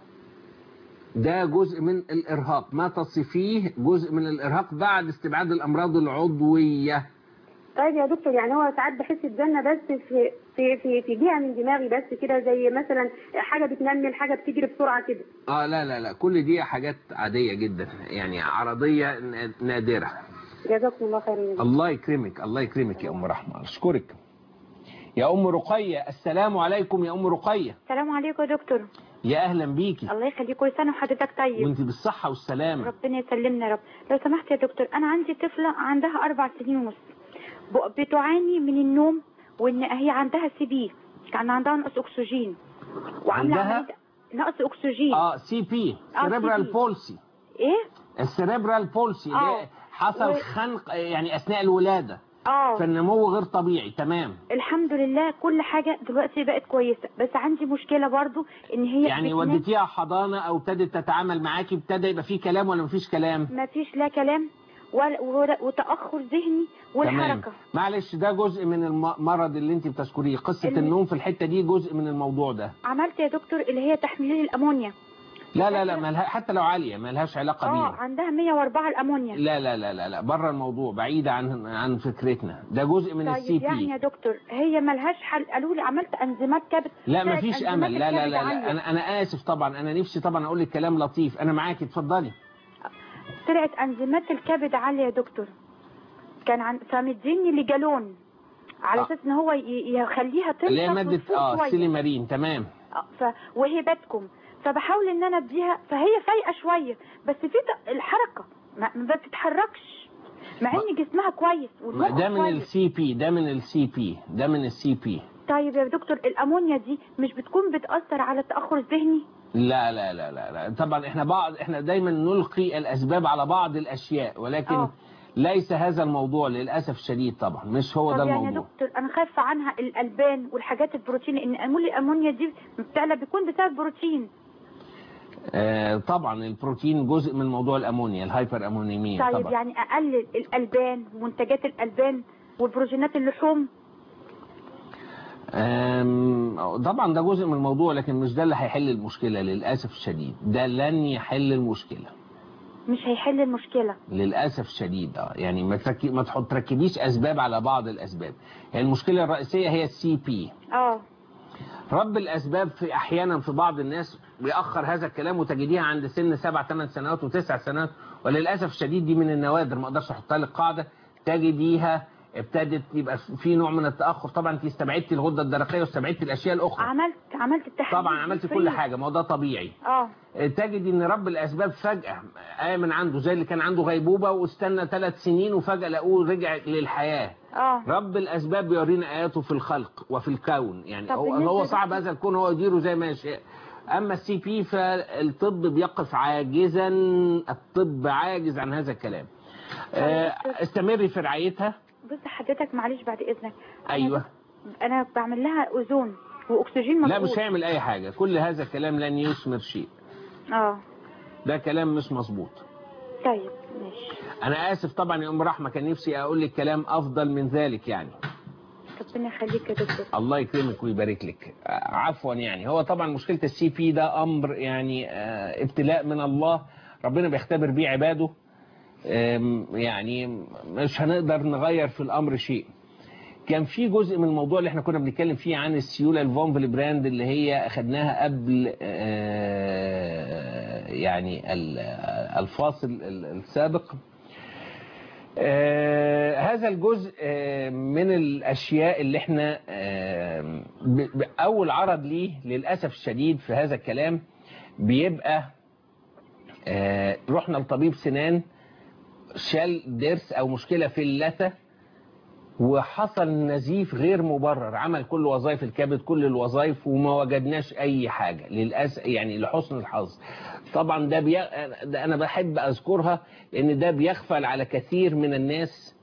ده جزء من الارهاق ما تصفيه جزء من الارهاق بعد استبعاد الامراض العضويه طيب يا دكتور يعني هو ساعات بحس بزنه بس في في في في جهه من دماغي بس كده زي مثلا حاجه بتنمل حاجه بتجري بسرعه كده اه لا لا لا كل دي حاجات عاديه جدا يعني عرضيه ن- نادره جزاكم الله خير يا دكتور. الله يكرمك الله يكرمك يا ام رحمه اشكرك يا ام رقيه السلام عليكم يا ام رقيه السلام عليكم يا دكتور يا اهلا بيكي الله يخليك كل سنه وحضرتك طيب وانت بالصحه والسلامه ربنا يسلمنا يا رب لو سمحت يا دكتور انا عندي طفله عندها اربع سنين ونص ب- بتعاني من النوم وان هي عندها سي بي كان عندها نقص اكسجين وعامله عندها؟ عمليه نقص اكسجين اه سي بي آه، سيريبرال CP. بولسي ايه السيريبرال بولسي اللي آه. حصل و- خنق آه، يعني اثناء الولاده اه فالنمو غير طبيعي تمام الحمد لله كل حاجه دلوقتي بقت كويسه بس عندي مشكله برضو ان هي يعني بتنام- وديتيها حضانه او ابتدت تتعامل معاكي ابتدى يبقى في كلام ولا مفيش كلام ما فيش لا كلام ولا ولا- وتاخر ذهني والحركه معلش ده جزء من المرض اللي انت بتذكريه قصه الم- النوم في الحته دي جزء من الموضوع ده عملت يا دكتور اللي هي تحميل الامونيا لا لا لا مالها حتى لو عاليه مالهاش علاقه اه بيها عندها 104 الامونيا لا لا لا لا لا بره الموضوع بعيدة عن عن فكرتنا ده جزء من السي طيب يعني بي يا دكتور هي ملهاش حل قالوا لي عملت انزيمات كبد لا طلعت مفيش أنزيمات امل لا لا الكبد لا, لا. عالية. انا انا اسف طبعا انا نفسي طبعا اقول لك كلام لطيف انا معاكي اتفضلي طلعت انزيمات الكبد عاليه يا دكتور كان عن فمديني لجالون على آه. اساس ان هو ي- يخليها تنشط اللي هي ماده وتفوق اه شوية. سيليمارين تمام آه، ف... وهبتكم فبحاول ان انا اديها فهي فايقه شويه بس في ت- الحركه ما, ما بتتحركش مع ان جسمها كويس والمخ ده من كويس السي بي ده من السي بي ده من السي بي طيب يا دكتور الامونيا دي مش بتكون بتاثر على التاخر الذهني لا لا لا لا لا طبعا احنا بعض احنا دايما نلقي الاسباب على بعض الاشياء ولكن آه. ليس هذا الموضوع للاسف الشديد طبعا مش هو طب ده يعني يا الموضوع دكتور انا خايفه عنها الالبان والحاجات البروتين ان امول الامونيا دي بتعلى بيكون بسبب بروتين آه طبعا البروتين جزء من موضوع الامونيا الهايبر امونيميا طيب طبعا يعني اقلل الالبان ومنتجات الالبان والبروتينات اللحوم آم، طبعا ده جزء من الموضوع لكن مش ده اللي هيحل المشكله للاسف الشديد ده لن يحل المشكله مش هيحل المشكله للاسف الشديد اه يعني ما تركي ما تحط تركبيش اسباب على بعض الاسباب هي المشكله الرئيسيه هي السي بي اه رب الاسباب في احيانا في بعض الناس بيأخر هذا الكلام وتجديها عند سن سبع ثمان سنوات وتسع سنوات وللاسف الشديد دي من النوادر ما اقدرش احطها لك قاعده تجديها ابتدت يبقى في نوع من التاخر طبعا انت استبعدتي الغده الدرقيه واستبعدتي الاشياء الاخرى عملت عملت التحليل طبعا عملت كل حاجه ما هو ده طبيعي اه تجد ان رب الاسباب فجاه امن عنده زي اللي كان عنده غيبوبه واستنى ثلاث سنين وفجاه لقوه رجع للحياه اه رب الاسباب بيورينا اياته في الخلق وفي الكون يعني طب هو, بالنسبة هو لل- صعب هذا الكون هو يديره زي ما يشاء اما السي بي فالطب بيقف عاجزا الطب عاجز عن هذا الكلام آه، استمري في رعايتها بص حضرتك معلش بعد اذنك ايوه انا بعمل لها اوزون واكسجين لا مظبوط مش هيعمل اي حاجه كل هذا الكلام لن يثمر شيء اه ده كلام مش مظبوط طيب ماشي انا اسف طبعا يا ام رحمه كان نفسي اقول لك كلام افضل من ذلك يعني ربنا يخليك يا دكتور الله يكرمك ويبارك لك آه، عفوا يعني هو طبعا مشكله السي بي ده امر يعني آه، ابتلاء من الله ربنا بيختبر بيه عباده آم، يعني مش هنقدر نغير في الامر شيء كان في جزء من الموضوع اللي احنا كنا بنتكلم فيه عن السيوله الفونفل براند اللي هي اخدناها قبل آه، يعني ال- الفاصل ال- السابق آه هذا الجزء آه من الأشياء اللي احنا آه ب- ب- أول عرض ليه للأسف الشديد في هذا الكلام بيبقى آه رحنا لطبيب سنان شال ضرس أو مشكلة في اللثة وحصل نزيف غير مبرر عمل كل وظائف الكبد كل الوظائف وما وجدناش أي حاجة للأسف يعني لحسن الحظ طبعا ده, بي... ده أنا بحب أذكرها لأن ده بيغفل على كثير من الناس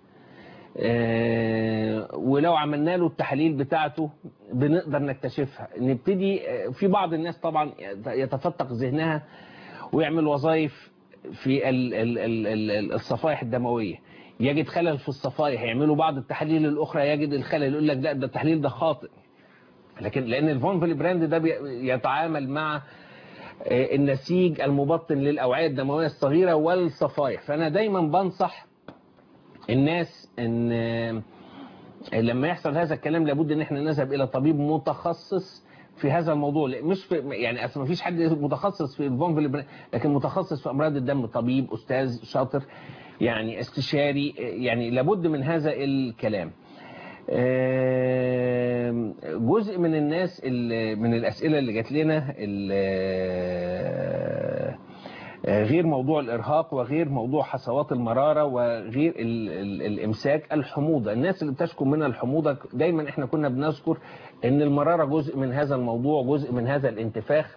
آه، ولو عملنا له التحاليل بتاعته بنقدر نكتشفها نبتدي آه، في بعض الناس طبعا يتفتق ذهنها ويعمل وظائف في ال- ال- ال- ال- الصفائح الدموية يجد خلل في الصفائح يعملوا بعض التحاليل الأخرى يجد الخلل يقول لك لا ده التحليل ده خاطئ لكن لأن الفون فيلي براند ده بي- يتعامل مع آه، النسيج المبطن للأوعية الدموية الصغيرة والصفائح فأنا دايما بنصح الناس ان آه، لما يحصل هذا الكلام لابد ان احنا نذهب الى طبيب متخصص في هذا الموضوع لا، مش في يعني اصل ما فيش حد متخصص في الفون فيلي لكن متخصص في امراض الدم طبيب استاذ شاطر يعني استشاري آه، يعني لابد من هذا الكلام آم، جزء من الناس اللي- من الأسئلة اللي جات لنا اللي- آه، غير موضوع الإرهاق وغير موضوع حصوات المرارة وغير ال ال الإمساك الحموضة الناس اللي بتشكو من الحموضة دايما احنا كنا بنذكر ان المرارة جزء من هذا الموضوع جزء من هذا الانتفاخ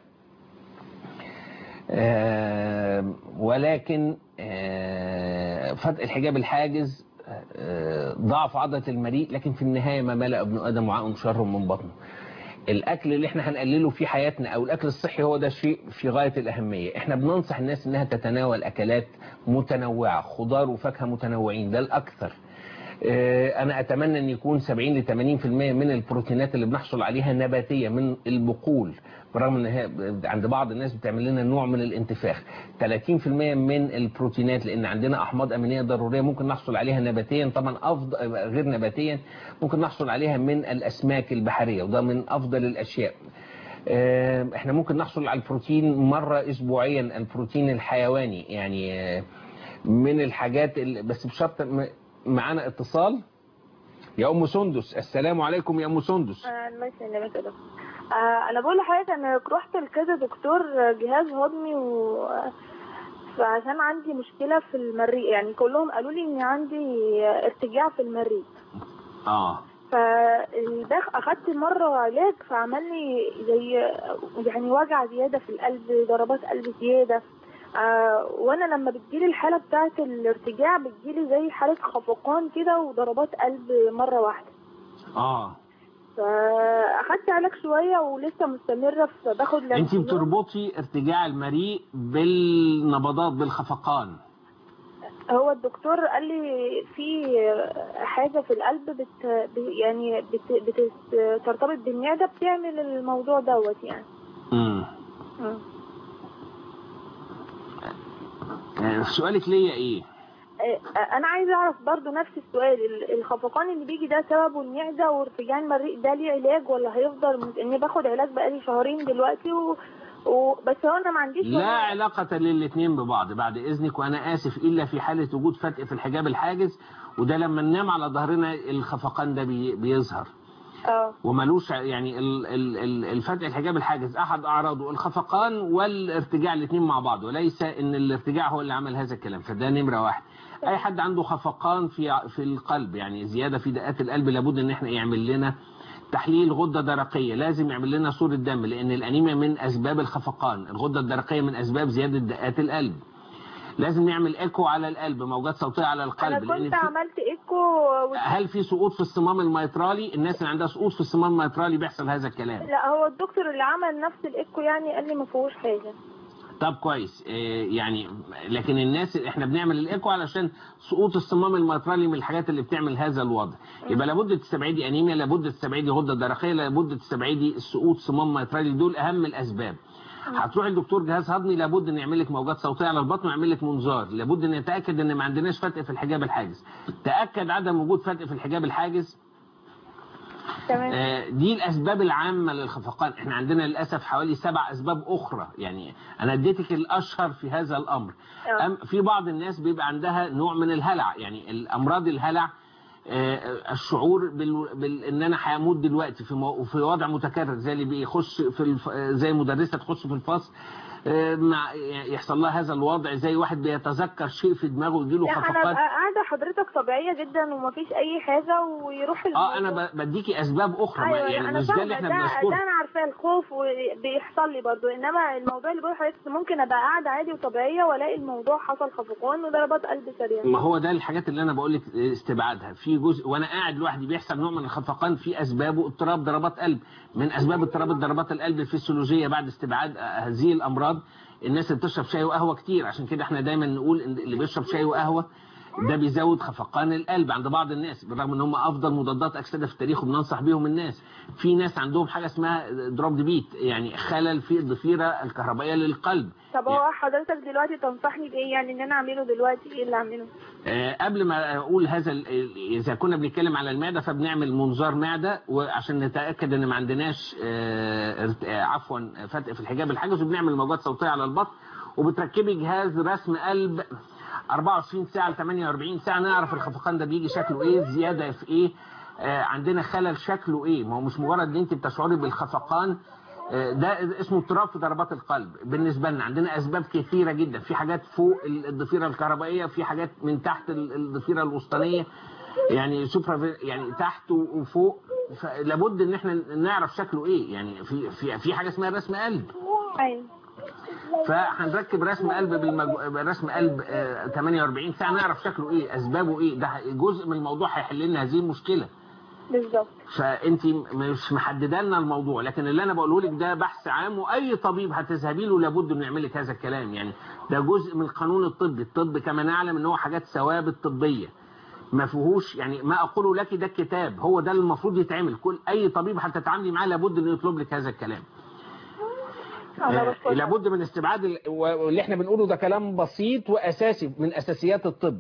آه، ولكن آه، فتق الحجاب الحاجز آه، ضعف عضلة المريء لكن في النهاية ما ملأ ابن آدم وعاء شر من بطنه الأكل اللي احنا هنقلله في حياتنا أو الأكل الصحي هو ده شيء في غاية الأهمية احنا بننصح الناس انها تتناول أكلات متنوعة خضار وفاكهة متنوعين ده الأكثر آه، أنا أتمنى أن يكون 70 ل 80% من البروتينات اللي بنحصل عليها نباتية من البقول برغم ان هي عند بعض الناس بتعمل لنا نوع من الانتفاخ 30% من البروتينات لان عندنا احماض امينيه ضروريه ممكن نحصل عليها نباتيا طبعا افضل غير نباتيا ممكن نحصل عليها من الاسماك البحريه وده من افضل الاشياء آه، احنا ممكن نحصل على البروتين مره اسبوعيا البروتين الحيواني يعني آه، من الحاجات اللي بس بشرط م- معانا اتصال يا ام سندس السلام عليكم يا ام سندس آه، الله يسلمك يا دكتور آه، انا بقول لحضرتك انا رحت لكذا دكتور جهاز هضمي و فعشان عندي مشكلة في المريء يعني كلهم قالوا لي ان عندي ارتجاع في المريء اه فده اخدت مرة علاج فعمل لي زي يعني وجع زيادة في القلب ضربات قلب زيادة آه وانا لما بتجيلي الحالة بتاعة الارتجاع بتجيلي زي حالة خفقان كده وضربات قلب مرة واحدة اه فاخدت علاج شويه ولسه مستمره في باخد انت لانسولين. بتربطي ارتجاع المريء بالنبضات بالخفقان هو الدكتور قال لي في حاجه في القلب بت ب- يعني بت بت ترتبط بالمعده بتعمل الموضوع دوت يعني امم مم. آه، سؤالك ليا ايه آه، انا عايزه اعرف برضو نفس السؤال ال- الخفقان اللي بيجي ده سببه المعده وارتجاع المريء ده ليه علاج ولا هيفضل مت- اني باخد علاج بقالي شهرين دلوقتي و... و... بس هو انا ما عنديش لا ولا- علاقة للاثنين ببعض بعد إذنك وأنا آسف إلا في حالة وجود فتق في الحجاب الحاجز وده لما ننام على ظهرنا الخفقان ده بي- بيظهر اه وملوش يعني ال- ال- ال- الفتق الحجاب الحاجز أحد أعراضه الخفقان والارتجاع الاثنين مع بعض وليس إن الارتجاع هو اللي عمل هذا الكلام فده نمرة واحد أي حد عنده خفقان في في القلب يعني زيادة في دقات القلب لابد إن إحنا يعمل لنا تحليل غدة درقية لازم يعمل لنا صورة دم لأن الأنيميا من أسباب الخفقان الغدة الدرقية من أسباب زيادة دقات القلب لازم نعمل ايكو على القلب موجات صوتية على انا القلب لأن كنت في عملت ايكو و... هل في سقوط في الصمام الميترالي الناس اللي عندها سقوط في الصمام الميترالي بيحصل هذا الكلام لا هو الدكتور اللي عمل نفس الايكو يعني قال لي ما فيهوش حاجه طب كويس آه، يعني لكن الناس احنا بنعمل الايكو علشان سقوط الصمام الميترالي من الحاجات اللي بتعمل هذا الوضع يبقى لابد تستبعدي انيميا لابد تستبعدي غده درقيه لابد تستبعدي سقوط صمام ميترالي دول اهم الاسباب هتروحي لدكتور جهاز هضمي لابد ان يعمل لك موجات صوتيه على البطن ويعمل لك منظار لابد ان يتاكد ان ما عندناش فتق في الحجاب الحاجز تاكد عدم وجود فتق في الحجاب الحاجز تمام آه، دي الاسباب العامه للخفقان احنا عندنا للاسف حوالي سبع اسباب اخرى يعني انا اديتك الاشهر في هذا الامر آه. أم في بعض الناس بيبقى عندها نوع من الهلع يعني الامراض الهلع آه، الشعور بال... بال... ان انا هموت دلوقتي في مو... في وضع متكرر زي اللي بيخش في الف... زي مدرسه تخش في الفصل آه، مع يحصل لها هذا الوضع زي واحد بيتذكر شيء في دماغه يجيله لا انا خفقان ابقى قاعده حضرتك طبيعيه جدا ومفيش اي حاجه ويروح اه الموضوع. انا ب- بديكي اسباب اخرى ما- ايوه يعني انا مش ده فاهمه اللي ده, احنا ده بنذكره انا عارفاه الخوف وبيحصل لي برضو انما الموضوع اللي بقول حضرتك ممكن ابقى قاعده عادي وطبيعيه والاقي الموضوع حصل خفقان وضربات قلب سريعه ما هو ده الحاجات اللي انا بقول لك استبعادها في جزء وانا قاعد لوحدي بيحصل نوع من الخفقان في اسبابه اضطراب ضربات قلب من اسباب اضطراب ضربات القلب الفسيولوجيه بعد استبعاد هذه الامراض الناس اللي بتشرب شاي وقهوه كتير عشان كده احنا دايما نقول ان اللي بيشرب شاي وقهوه ده بيزود خفقان القلب عند بعض الناس بالرغم ان هم افضل مضادات اكسده في التاريخ وبننصح بيهم الناس في ناس عندهم حاجه اسمها دروب بيت يعني خلل في الضفيره الكهربائيه للقلب طب هو حضرتك دلوقتي تنصحني بايه يعني ان انا اعمله دلوقتي ايه اللي اعمله آه، قبل ما اقول هذا ال- ال- اذا كنا بنتكلم على المعده فبنعمل منظار معده وعشان نتاكد ان ما عندناش آه، ارت- آه، عفوا فتق في الحجاب الحاجز وبنعمل موجات صوتيه على البطن وبتركبي جهاز رسم قلب 24 ساعه ل 48 ساعه نعرف الخفقان ده بيجي شكله ايه زياده في ايه آه، عندنا خلل شكله ايه ما هو مش مجرد ان انت بتشعري بالخفقان آه، ده اسمه اضطراب في ضربات القلب بالنسبه لنا عندنا اسباب كثيره جدا في حاجات فوق الضفيره الكهربائيه في حاجات من تحت ال- الضفيره الوسطانيه يعني سوبرا يعني تحت وفوق لابد ان احنا نعرف شكله ايه يعني في في في حاجه اسمها رسم قلب ايوه فهنركب رسم قلب بالمجو... رسم قلب آه، 48 ساعه نعرف شكله ايه اسبابه ايه ده جزء من الموضوع هيحل لنا هذه المشكله بالظبط فانت مش محدده لنا الموضوع لكن اللي انا بقوله لك ده بحث عام واي طبيب هتذهبي له لابد انه يعمل لك هذا الكلام يعني ده جزء من القانون الطبي الطب كما نعلم ان هو حاجات ثوابت طبيه ما فيهوش يعني ما اقوله لك ده الكتاب هو ده اللي المفروض يتعمل كل اي طبيب هتتعاملي معاه لابد انه يطلب لك هذا الكلام آه، لابد من استبعاد ال- واللي احنا بنقوله ده كلام بسيط واساسي من اساسيات الطب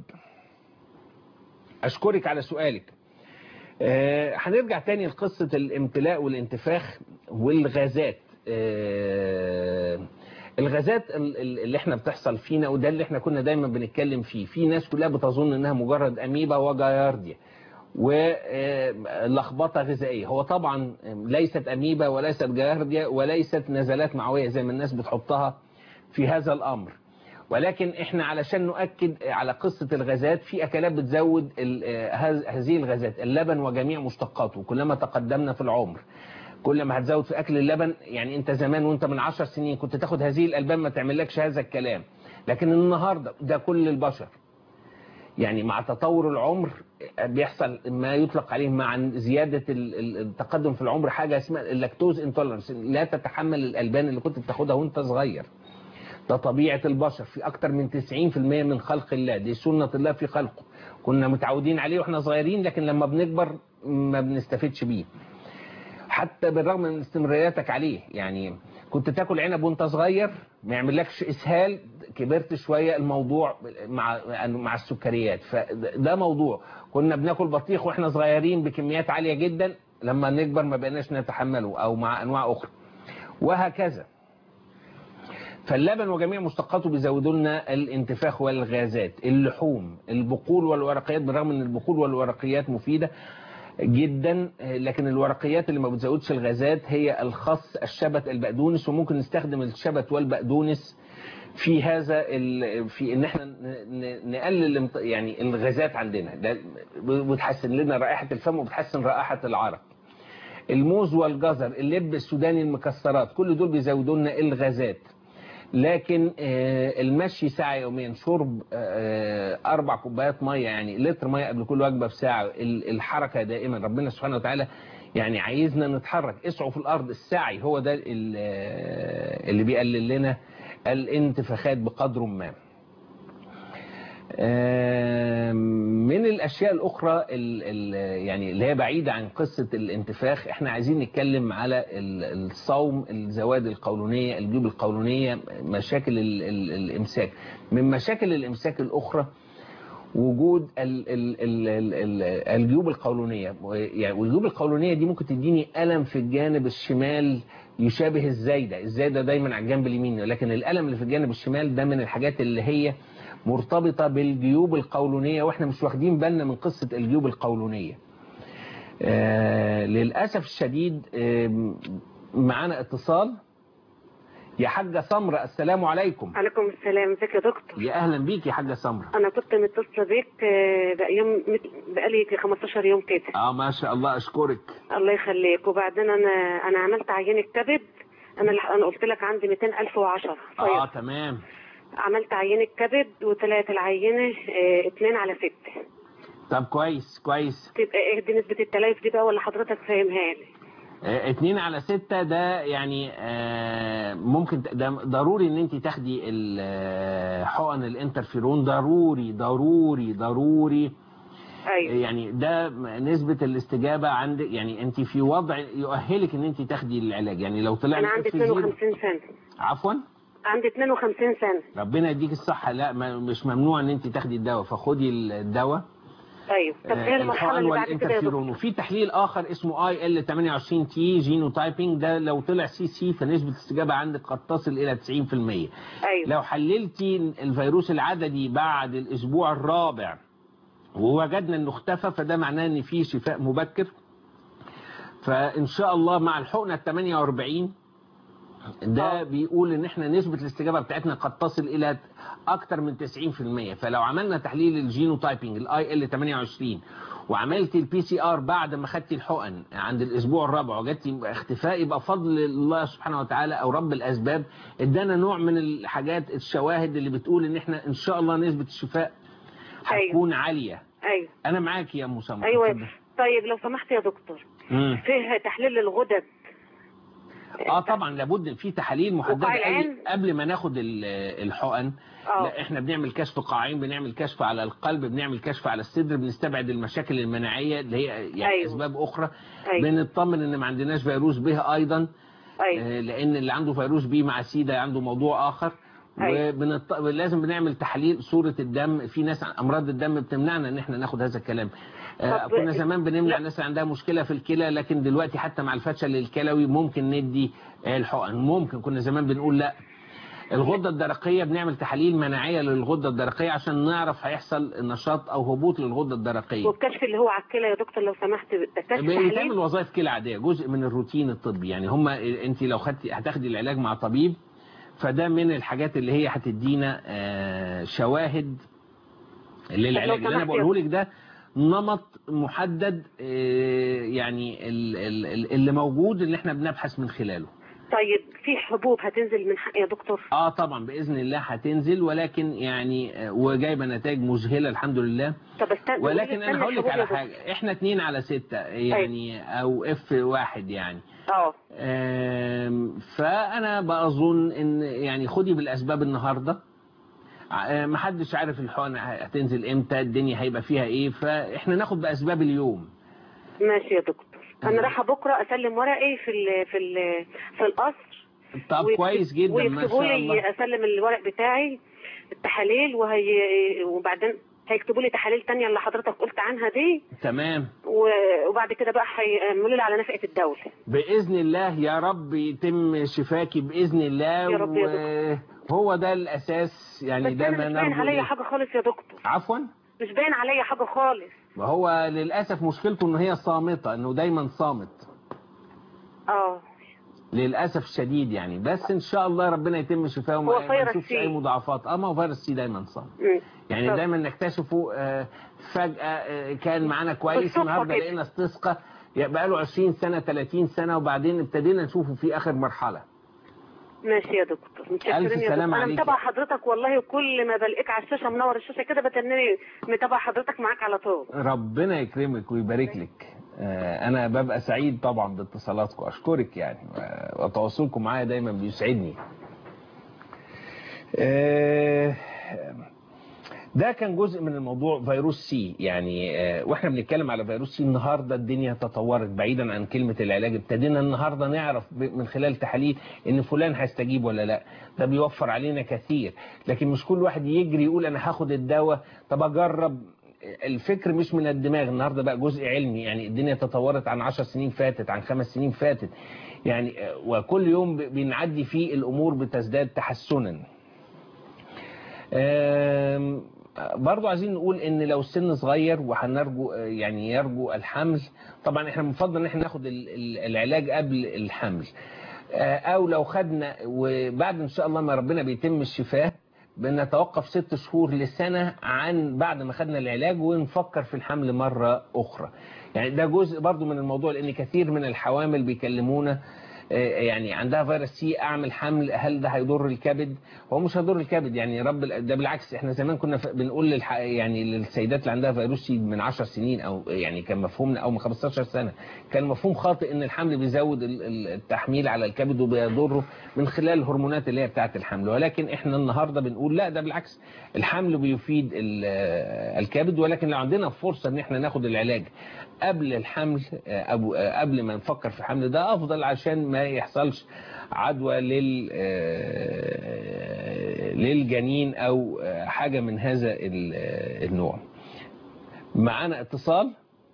اشكرك على سؤالك آه، هنرجع تاني لقصة الامتلاء والانتفاخ والغازات آه، الغازات ال- ال- اللي احنا بتحصل فينا وده اللي احنا كنا دايما بنتكلم فيه في ناس كلها بتظن انها مجرد اميبا وجايارديا ولخبطه غذائيه هو طبعا ليست اميبا وليست جايارديا وليست نزلات معويه زي ما الناس بتحطها في هذا الامر ولكن احنا علشان نؤكد على قصة الغازات في اكلات بتزود ال- آه، هذ- هذه الغازات اللبن وجميع مشتقاته كلما تقدمنا في العمر كل ما هتزود في اكل اللبن يعني انت زمان وانت من عشر سنين كنت تاخد هذه الالبان ما تعملكش هذا الكلام لكن النهاردة ده كل البشر يعني مع تطور العمر بيحصل ما يطلق عليه مع زيادة ال- ال- التقدم في العمر حاجة اسمها اللاكتوز انتولرنس لا تتحمل الألبان اللي كنت بتاخدها وانت صغير ده طبيعة البشر في أكتر من 90% من خلق الله دي سنة الله في خلقه كنا متعودين عليه واحنا صغيرين لكن لما بنكبر ما بنستفدش بيه حتى بالرغم من استمرارياتك عليه يعني كنت تاكل عنب وانت صغير ما يعملكش اسهال كبرت شويه الموضوع مع مع السكريات فده موضوع كنا بناكل بطيخ واحنا صغيرين بكميات عاليه جدا لما نكبر ما بقيناش نتحمله او مع انواع اخرى وهكذا فاللبن وجميع مشتقاته بيزودوا لنا الانتفاخ والغازات اللحوم البقول والورقيات بالرغم ان البقول والورقيات مفيده جدا لكن الورقيات اللي ما بتزودش الغازات هي الخس الشبت البقدونس وممكن نستخدم الشبت والبقدونس في هذا ال- في ان احنا ن- ن- نقلل الامط- يعني الغازات عندنا ده بتحسن لنا رائحه الفم وبتحسن رائحه العرق الموز والجزر اللب السوداني المكسرات كل دول بيزودوا لنا الغازات لكن آه، المشي ساعة يوميا شرب آه، أربع كوبايات مية يعني لتر مية قبل كل وجبة بساعة ال- الحركة دائما ربنا سبحانه وتعالى يعني عايزنا نتحرك اسعوا في الأرض السعي هو ده ال- آه، اللي بيقلل لنا الانتفاخات بقدر ما آه، من الأشياء الأخرى ال- ال- يعني اللي هي بعيدة عن قصة الانتفاخ احنا عايزين نتكلم على ال- الصوم الزواد القولونية الجيوب القولونية مشاكل ال- ال- الإمساك من مشاكل الإمساك الأخرى وجود ال ال ال ال ال الجيوب القولونيه يعني والجيوب القولونيه دي ممكن تديني الم في الجانب الشمال يشابه الزايده الزايده دايما على الجنب اليمين لكن الالم اللي في الجانب الشمال ده من الحاجات اللي هي مرتبطه بالجيوب القولونيه واحنا مش واخدين بالنا من قصه الجيوب القولونيه آه للاسف الشديد آه معانا اتصال يا حاجه سمره السلام عليكم عليكم السلام ازيك يا دكتور يا اهلا بيك يا حاجه سمره انا كنت متصله بيك آه، بأيام بقالي يجي 15 يوم كده اه ما شاء الله اشكرك الله يخليك وبعدين انا انا عملت عينه كبد انا اللي انا قلت لك عندي 200010 اه تمام عملت عينه كبد وطلعت العينه 2 على 6 طب كويس كويس تبقى ايه دي نسبه التلايف دي بقى ولا حضرتك فاهمها لي آه، اتنين على ستة ده يعني آه، ممكن ت- ده ضروري ان انت تاخدي ال- آه، حقن الانترفيرون ضروري ضروري ضروري أيوة. يعني ده نسبة الاستجابة عندك يعني انت في وضع يؤهلك ان انت تاخدي العلاج يعني لو طلع انا لك عندي F زيرو- 52 سنه عفوا عندي 52 سنه ربنا يديك الصحة لا ما مش ممنوع ان انت تاخدي الدواء فخدي الدواء ايوه طب ايه المرحله اللي بعد كده يا دكتور والانترفيرون وفي تحليل اخر اسمه اي ال 28 تي جينوتايبنج ده لو طلع سي سي فنسبه الاستجابه عندك قد تصل الى 90% ايوه لو حللتي الفيروس العددي بعد الاسبوع الرابع ووجدنا انه اختفى فده معناه ان في شفاء مبكر فان شاء الله مع الحقنه ال 48 ده بيقول ان احنا نسبة الاستجابة بتاعتنا قد تصل الى اكتر من 90% فلو عملنا تحليل الجينوتايبنج الاي ال 28 وعملت البي سي ار بعد ما خدتي الحقن عند الاسبوع الرابع وجدتي اختفاء يبقى فضل الله سبحانه وتعالى او رب الاسباب ادانا نوع من الحاجات الشواهد اللي بتقول ان احنا ان شاء الله نسبة الشفاء هتكون عالية ايوه انا معاك يا ام سمر ايوه اتفضل. طيب لو سمحت يا دكتور مم. فيه تحليل الغدد اه طبعا لابد في تحاليل محدده وقاع قبل, العين؟ قبل ما ناخد ال- الحقن آه. لا احنا بنعمل كشف قاعين بنعمل كشف على القلب بنعمل كشف على الصدر بنستبعد المشاكل المناعيه اللي هي يعني أيوه. اسباب اخرى أيوه. بنطمن ان ما عندناش فيروس به ايضا أيوه. آه، لان اللي عنده فيروس بي مع سيدا عنده موضوع اخر أيوه. وبنط... لازم بنعمل تحاليل صورة الدم في ناس امراض الدم بتمنعنا ان احنا ناخد هذا الكلام آه، طب- كنا زمان بنمنع الناس اللي عندها مشكلة في الكلى لكن دلوقتي حتى مع الفشل الكلوي ممكن ندي آه، الحقن ممكن كنا زمان بنقول لا الغدة الدرقية بنعمل تحاليل مناعية للغدة الدرقية عشان نعرف هيحصل نشاط او هبوط للغدة الدرقية والكشف اللي هو على الكلى يا دكتور لو سمحت ده كشف بيتعمل تحليل وظائف كلى عاديه جزء من الروتين الطبي يعني هم انت لو خدتي هتاخدي العلاج مع طبيب فده من الحاجات اللي هي هتدينا آه، شواهد للعلاج اللي انا سمحت يا بقوله لك ده نمط محدد آه، يعني ال- ال- ال- اللي موجود اللي احنا بنبحث من خلاله طيب في حبوب هتنزل من حق يا دكتور اه طبعا باذن الله هتنزل ولكن يعني آه، وجايبه نتائج مذهله الحمد لله طب استنى ولكن انا هقول لك على حاجه حاجه احنا اتنين على ستة يعني او اف واحد يعني اه آم، فانا بظن ان يعني خدي بالاسباب النهارده آه، محدش عارف الحقن هتنزل امتى الدنيا هيبقى فيها ايه فاحنا ناخد باسباب اليوم ماشي يا دكتور انا رايحه بكره اسلم ورقي في ال في ال في القصر طب ويكتب- كويس جدا ما ويكتبوا شاء لي الله اسلم الورق بتاعي التحاليل وهي وبعدين هيكتبوا لي تحاليل تانية اللي حضرتك قلت عنها دي تمام و- وبعد كده بقى هيعملوا لي على نفقه الدوله باذن الله يا رب يتم شفاكي باذن الله يا رب يا وهو ده الاساس يعني بس ده انا ما مش باين نرجو عليا إليه. حاجه خالص يا دكتور عفوا مش باين عليا حاجه خالص ما هو للاسف مشكلته ان هي صامته انه دايما صامت اه للاسف الشديد يعني بس ان شاء الله ربنا يتم شفاه هو وما ما فيروس نشوفش سي. اي مضاعفات اه ما هو فيروس سي دايما صام مم. يعني طب. دايما نكتشفه آه، فجاه آه، كان معانا كويس بالصدفة النهارده كده. لقينا استسقى بقى له 20 سنه 30 سنه وبعدين ابتدينا نشوفه في اخر مرحله ماشي يا دكتور متشكرين ألف يا دكتور. سلامة انا عليك. متابعه حضرتك والله كل ما بلاقيك على الشاشه منور الشاشه كده بتنني متابعه حضرتك معاك على طول ربنا يكرمك ويبارك لك آه، انا ببقى سعيد طبعا باتصالاتكم اشكرك يعني آه، وتواصلكم معايا دايما بيسعدني آه، ده كان جزء من الموضوع فيروس سي يعني آه، واحنا بنتكلم على فيروس سي النهارده الدنيا تطورت بعيدا عن كلمه العلاج ابتدينا النهارده نعرف ب- من خلال تحاليل ان فلان هيستجيب ولا لا ده بيوفر علينا كثير لكن مش كل واحد يجري يقول انا هاخد الدواء طب اجرب الفكر مش من الدماغ النهارده بقى جزء علمي يعني الدنيا تطورت عن 10 سنين فاتت عن خمس سنين فاتت يعني آه، وكل يوم ب- بنعدي فيه الامور بتزداد تحسنا آم، برضو عايزين نقول ان لو السن صغير وهنرجو يعني يرجو الحمل طبعا احنا بنفضل ان احنا ناخد ال- ال- العلاج قبل الحمل آه، او لو خدنا وبعد ان شاء الله ما ربنا بيتم الشفاء بنتوقف ست شهور لسنة عن بعد ما خدنا العلاج ونفكر في الحمل مرة أخرى يعني ده جزء برضو من الموضوع لأن كثير من الحوامل بيكلمونا آه، يعني عندها فيروس سي اعمل حمل هل ده هيضر الكبد هو مش هيضر الكبد يعني رب ال- ده بالعكس احنا زمان كنا ف- بنقول للح... يعني للسيدات اللي عندها فيروس سي من 10 سنين او يعني كان مفهومنا او من 15 سنه كان مفهوم خاطئ ان الحمل بيزود ال- ال- التحميل على الكبد وبيضره من خلال الهرمونات اللي هي بتاعه الحمل ولكن احنا النهارده بنقول لا ده بالعكس الحمل بيفيد ال- الكبد ولكن لو عندنا فرصه ان احنا ناخد العلاج قبل الحمل آه، أو آه، قبل ما نفكر في الحمل ده افضل عشان ما يحصلش عدوى لل آه، للجنين او آه، حاجه من هذا ال- آه، النوع معانا اتصال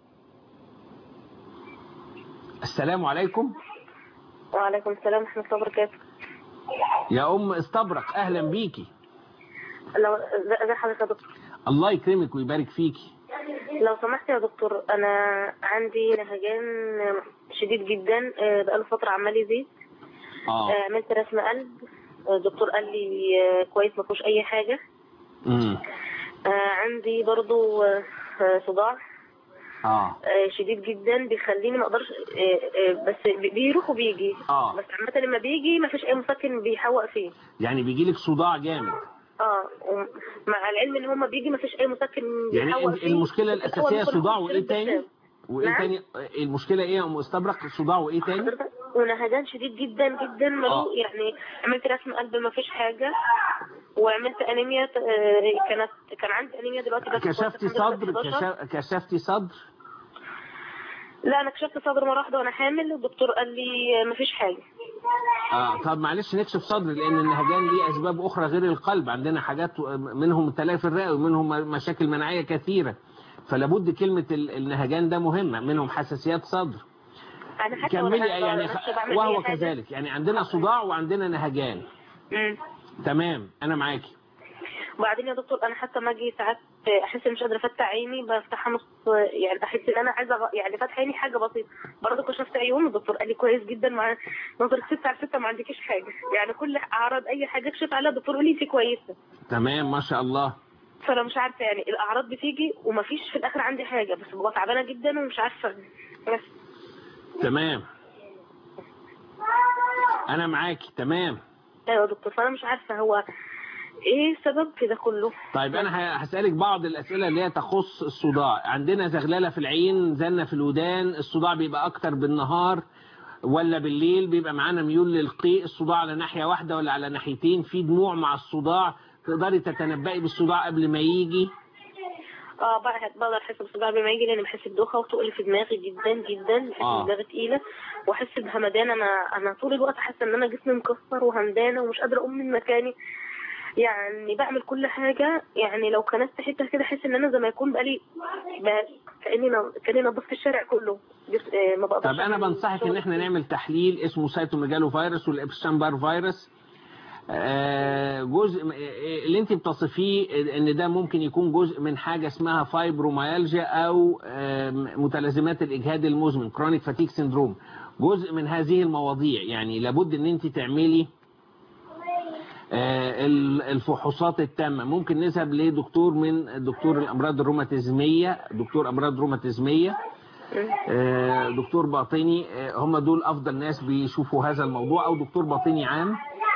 السلام عليكم وعليكم السلام ورحمة الله وبركاته يا ام استبرق اهلا بيكي لو ازي ازي حضرتك يا دكتور الله يكرمك ويبارك فيكي لو سمحت يا دكتور انا عندي نهجان شديد جدا آه، بقاله فترة عمال يزيد اه آه، عملت رسم قلب آه، الدكتور قال لي آه، كويس ما فيهوش اي حاجة امم آه، عندي برضو آه، آه، صداع اه آه، شديد جدا بيخليني ما اقدرش آه، آه، بس بي- بيروح وبيجي آه. بس عامة لما بيجي ما فيش اي مسكن بيحوق فيه يعني بيجيلك صداع جامد اه ومع العلم ان هما بيجي ما فيش اي مسكن يعني بيحوق ال- فيه المشكله بس هو الاساسيه بيدخل صداع في وايه شرب تاني بسام. وايه نعم؟ تاني المشكله ايه يا ام استبرق صداع وايه تاني ونهجان شديد جدا جدا آه. ملو يعني عملت رسم قلب ما فيش حاجه وعملت انيميا آه، كانت كان عندي انيميا دلوقتي بس كشفتي كنت عندي صدر 11. كشف- كشفتي صدر لا انا كشفت صدر مره واحده وانا حامل والدكتور قال لي ما فيش حاجه اه طب معلش نكشف صدر لان النهجان ليه اسباب اخرى غير القلب عندنا حاجات منهم التلف الرئوي منهم مشاكل مناعيه كثيره فلابد كلمه ال- النهجان ده مهمه منهم حساسيات صدر انا حتى وأنا كملي حامل يعني ما خ- أعرفش بعمل وهو أي حاجة. كذلك يعني عندنا صداع وعندنا نهجان مم. تمام انا معاكي وبعدين يا دكتور انا حتى ما اجي ساعات احس إني مش قادره افتح عيني بفتحها نص يعني احس ان انا عايزه أغ- يعني فاتحه عيني حاجه بسيطه برضه كشفت عيون الدكتور قال لي كويس جدا مع نظرة 6 على 6 ما عندكيش حاجه يعني كل اعراض اي حاجه اكشف عليها الدكتور يقول لي انت كويسه تمام ما شاء الله فانا مش عارفه يعني الاعراض بتيجي ومفيش في الاخر عندي حاجه بس ببقى تعبانه جدا ومش عارفه بس تمام انا معاكي تمام ايوه يا دكتور فانا مش عارفه هو ايه السبب في ده كله طيب انا ه- هسألك بعض الأسئلة اللي هي تخص الصداع عندنا زغللة في العين زنة في الودان الصداع بيبقى أكتر بالنهار ولا بالليل بيبقى معانا ميول للقيء الصداع على ناحية واحدة ولا على ناحيتين في دموع مع الصداع تقدري تتنبئي بالصداع قبل ما يجي اه بقى- بقدر احس بالصداع بما يجي لان بحس بدوخه وتقل في دماغي جدا جدا بحس آه. دماغي تقيله واحس بهمدان انا انا طول الوقت حاسه ان انا جسمي مكسر وهمدانه ومش قادره اقوم من مكاني يعني بعمل كل حاجه يعني لو كنست حته كده احس ان انا زي ما يكون بقالي بقى كاني ن- كاني نظفت الشارع كله جس... آه، ما بقدرش طب أنا أعمل بنصحك إن احنا نعمل تحليل اسمه سيتوميجالو فيروس والإبشتامبار فيروس آه، جزء م- آه، اللي انت بتصفيه ان ده ممكن يكون جزء من حاجه اسمها فايبروميالجيا او آه، متلازمات الاجهاد المزمن كرونيك فاتيك سيندروم جزء من هذه المواضيع يعني لابد ان انت تعملي آه، ال- الفحوصات التامه ممكن نذهب لدكتور من دكتور الامراض الروماتيزميه دكتور امراض روماتيزميه آه، دكتور باطني آه، هم دول افضل ناس بيشوفوا هذا الموضوع او دكتور باطني عام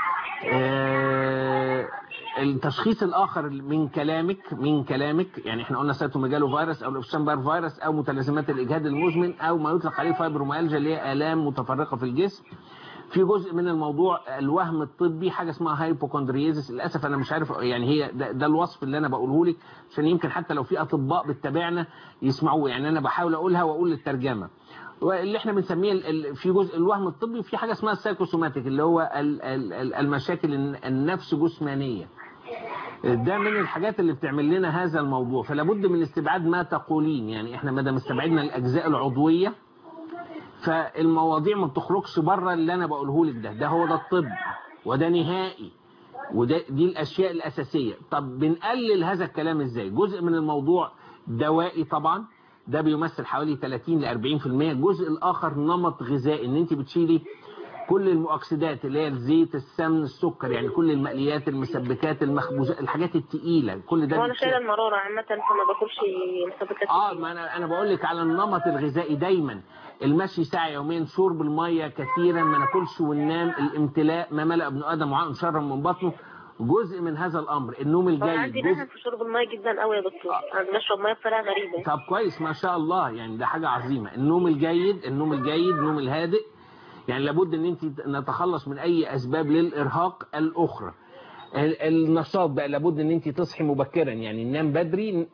آه، التشخيص الاخر من كلامك من كلامك يعني احنا قلنا سيتوميجالو فيروس او الابشتامبار فيروس او متلازمات الاجهاد المزمن او ما يطلق عليه فايبروميالجيا اللي هي الام متفرقه في الجسم في جزء من الموضوع الوهم الطبي حاجه اسمها هايبوكوندريزس للاسف انا مش عارف يعني هي ده, ده الوصف اللي انا بقوله لك عشان يمكن حتى لو في اطباء بتتابعنا يسمعوه يعني انا بحاول اقولها واقول الترجمه واللي احنا بنسميه ال- ال- في جزء الوهم الطبي في حاجه اسمها السايكوسوماتيك اللي هو ال- ال- ال- المشاكل الن- النفس جسمانيه ده من الحاجات اللي بتعمل لنا هذا الموضوع فلا بد من استبعاد ما تقولين يعني احنا ما دام استبعدنا الاجزاء العضويه فالمواضيع ما بتخرجش بره اللي انا بقوله لك ده ده هو ده الطب وده نهائي وده دي الاشياء الاساسيه طب بنقلل هذا الكلام ازاي جزء من الموضوع دوائي طبعا ده بيمثل حوالي 30 ل 40% الجزء الاخر نمط غذائي ان انت بتشيلي كل المؤكسدات اللي هي الزيت السمن السكر يعني كل المقليات المسبكات المخبوزات الحاجات التقيله كل ده وانا بتشيل. شايله المراره عامه فما باكلش مسبكات اه ما انا انا بقول لك على النمط الغذائي دايما المشي ساعه يوميا شرب الميه كثيرا ما ناكلش وننام الامتلاء ما ملأ ابن ادم وعاء شرا من بطنه جزء من هذا الامر النوم انا الجيد عندي جزء نهم في شرب الميه جدا قوي يا دكتور انا بشرب ميه بطريقه غريبه طب كويس ما شاء الله يعني ده حاجه عظيمه النوم الجيد النوم الجيد النوم الهادئ يعني لابد ان انت نتخلص من اي اسباب للارهاق الاخرى ال- النشاط بقى لابد ان انت تصحي مبكرا يعني ننام بدري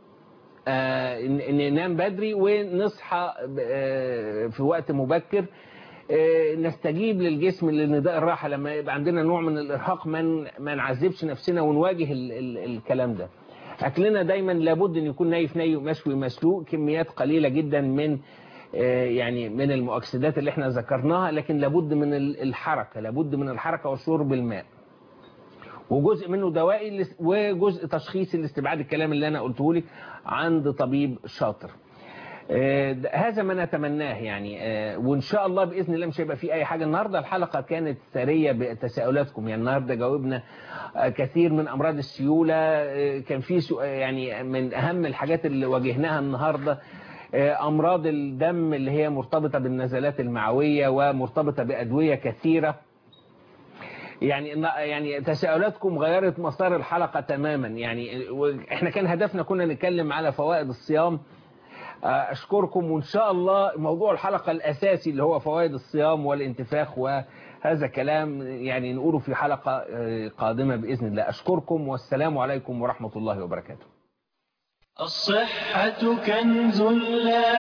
آه، ن- ننام بدري ونصحى آه، في وقت مبكر آه، نستجيب للجسم لنداء الراحة لما يبقى عندنا نوع من الإرهاق ما ن- ما نعذبش نفسنا ونواجه ال ال الكلام ده أكلنا دايما لابد أن يكون نايف ني مشوي مسلوق كميات قليلة جدا من آه، يعني من المؤكسدات اللي احنا ذكرناها لكن لابد من ال- الحركة لابد من الحركة وشرب الماء وجزء منه دوائي لاس- وجزء تشخيصي لاستبعاد الكلام اللي انا قلته لك عند طبيب شاطر آه، ده- هذا ما نتمناه يعني آه، وان شاء الله باذن الله مش هيبقى في اي حاجه النهارده الحلقه كانت ثريه بتساؤلاتكم يعني النهارده جاوبنا آه، كثير من امراض السيوله آه، كان في سؤ- يعني من اهم الحاجات اللي واجهناها النهارده آه، امراض الدم اللي هي مرتبطه بالنزلات المعويه ومرتبطه بادويه كثيره يعني يعني تساؤلاتكم غيرت مسار الحلقة تماما يعني احنا كان هدفنا كنا نتكلم على فوائد الصيام اشكركم وان شاء الله موضوع الحلقة الاساسي اللي هو فوائد الصيام والانتفاخ وهذا كلام يعني نقوله في حلقة قادمة بإذن الله اشكركم والسلام عليكم ورحمة الله وبركاته الصحة كنز لا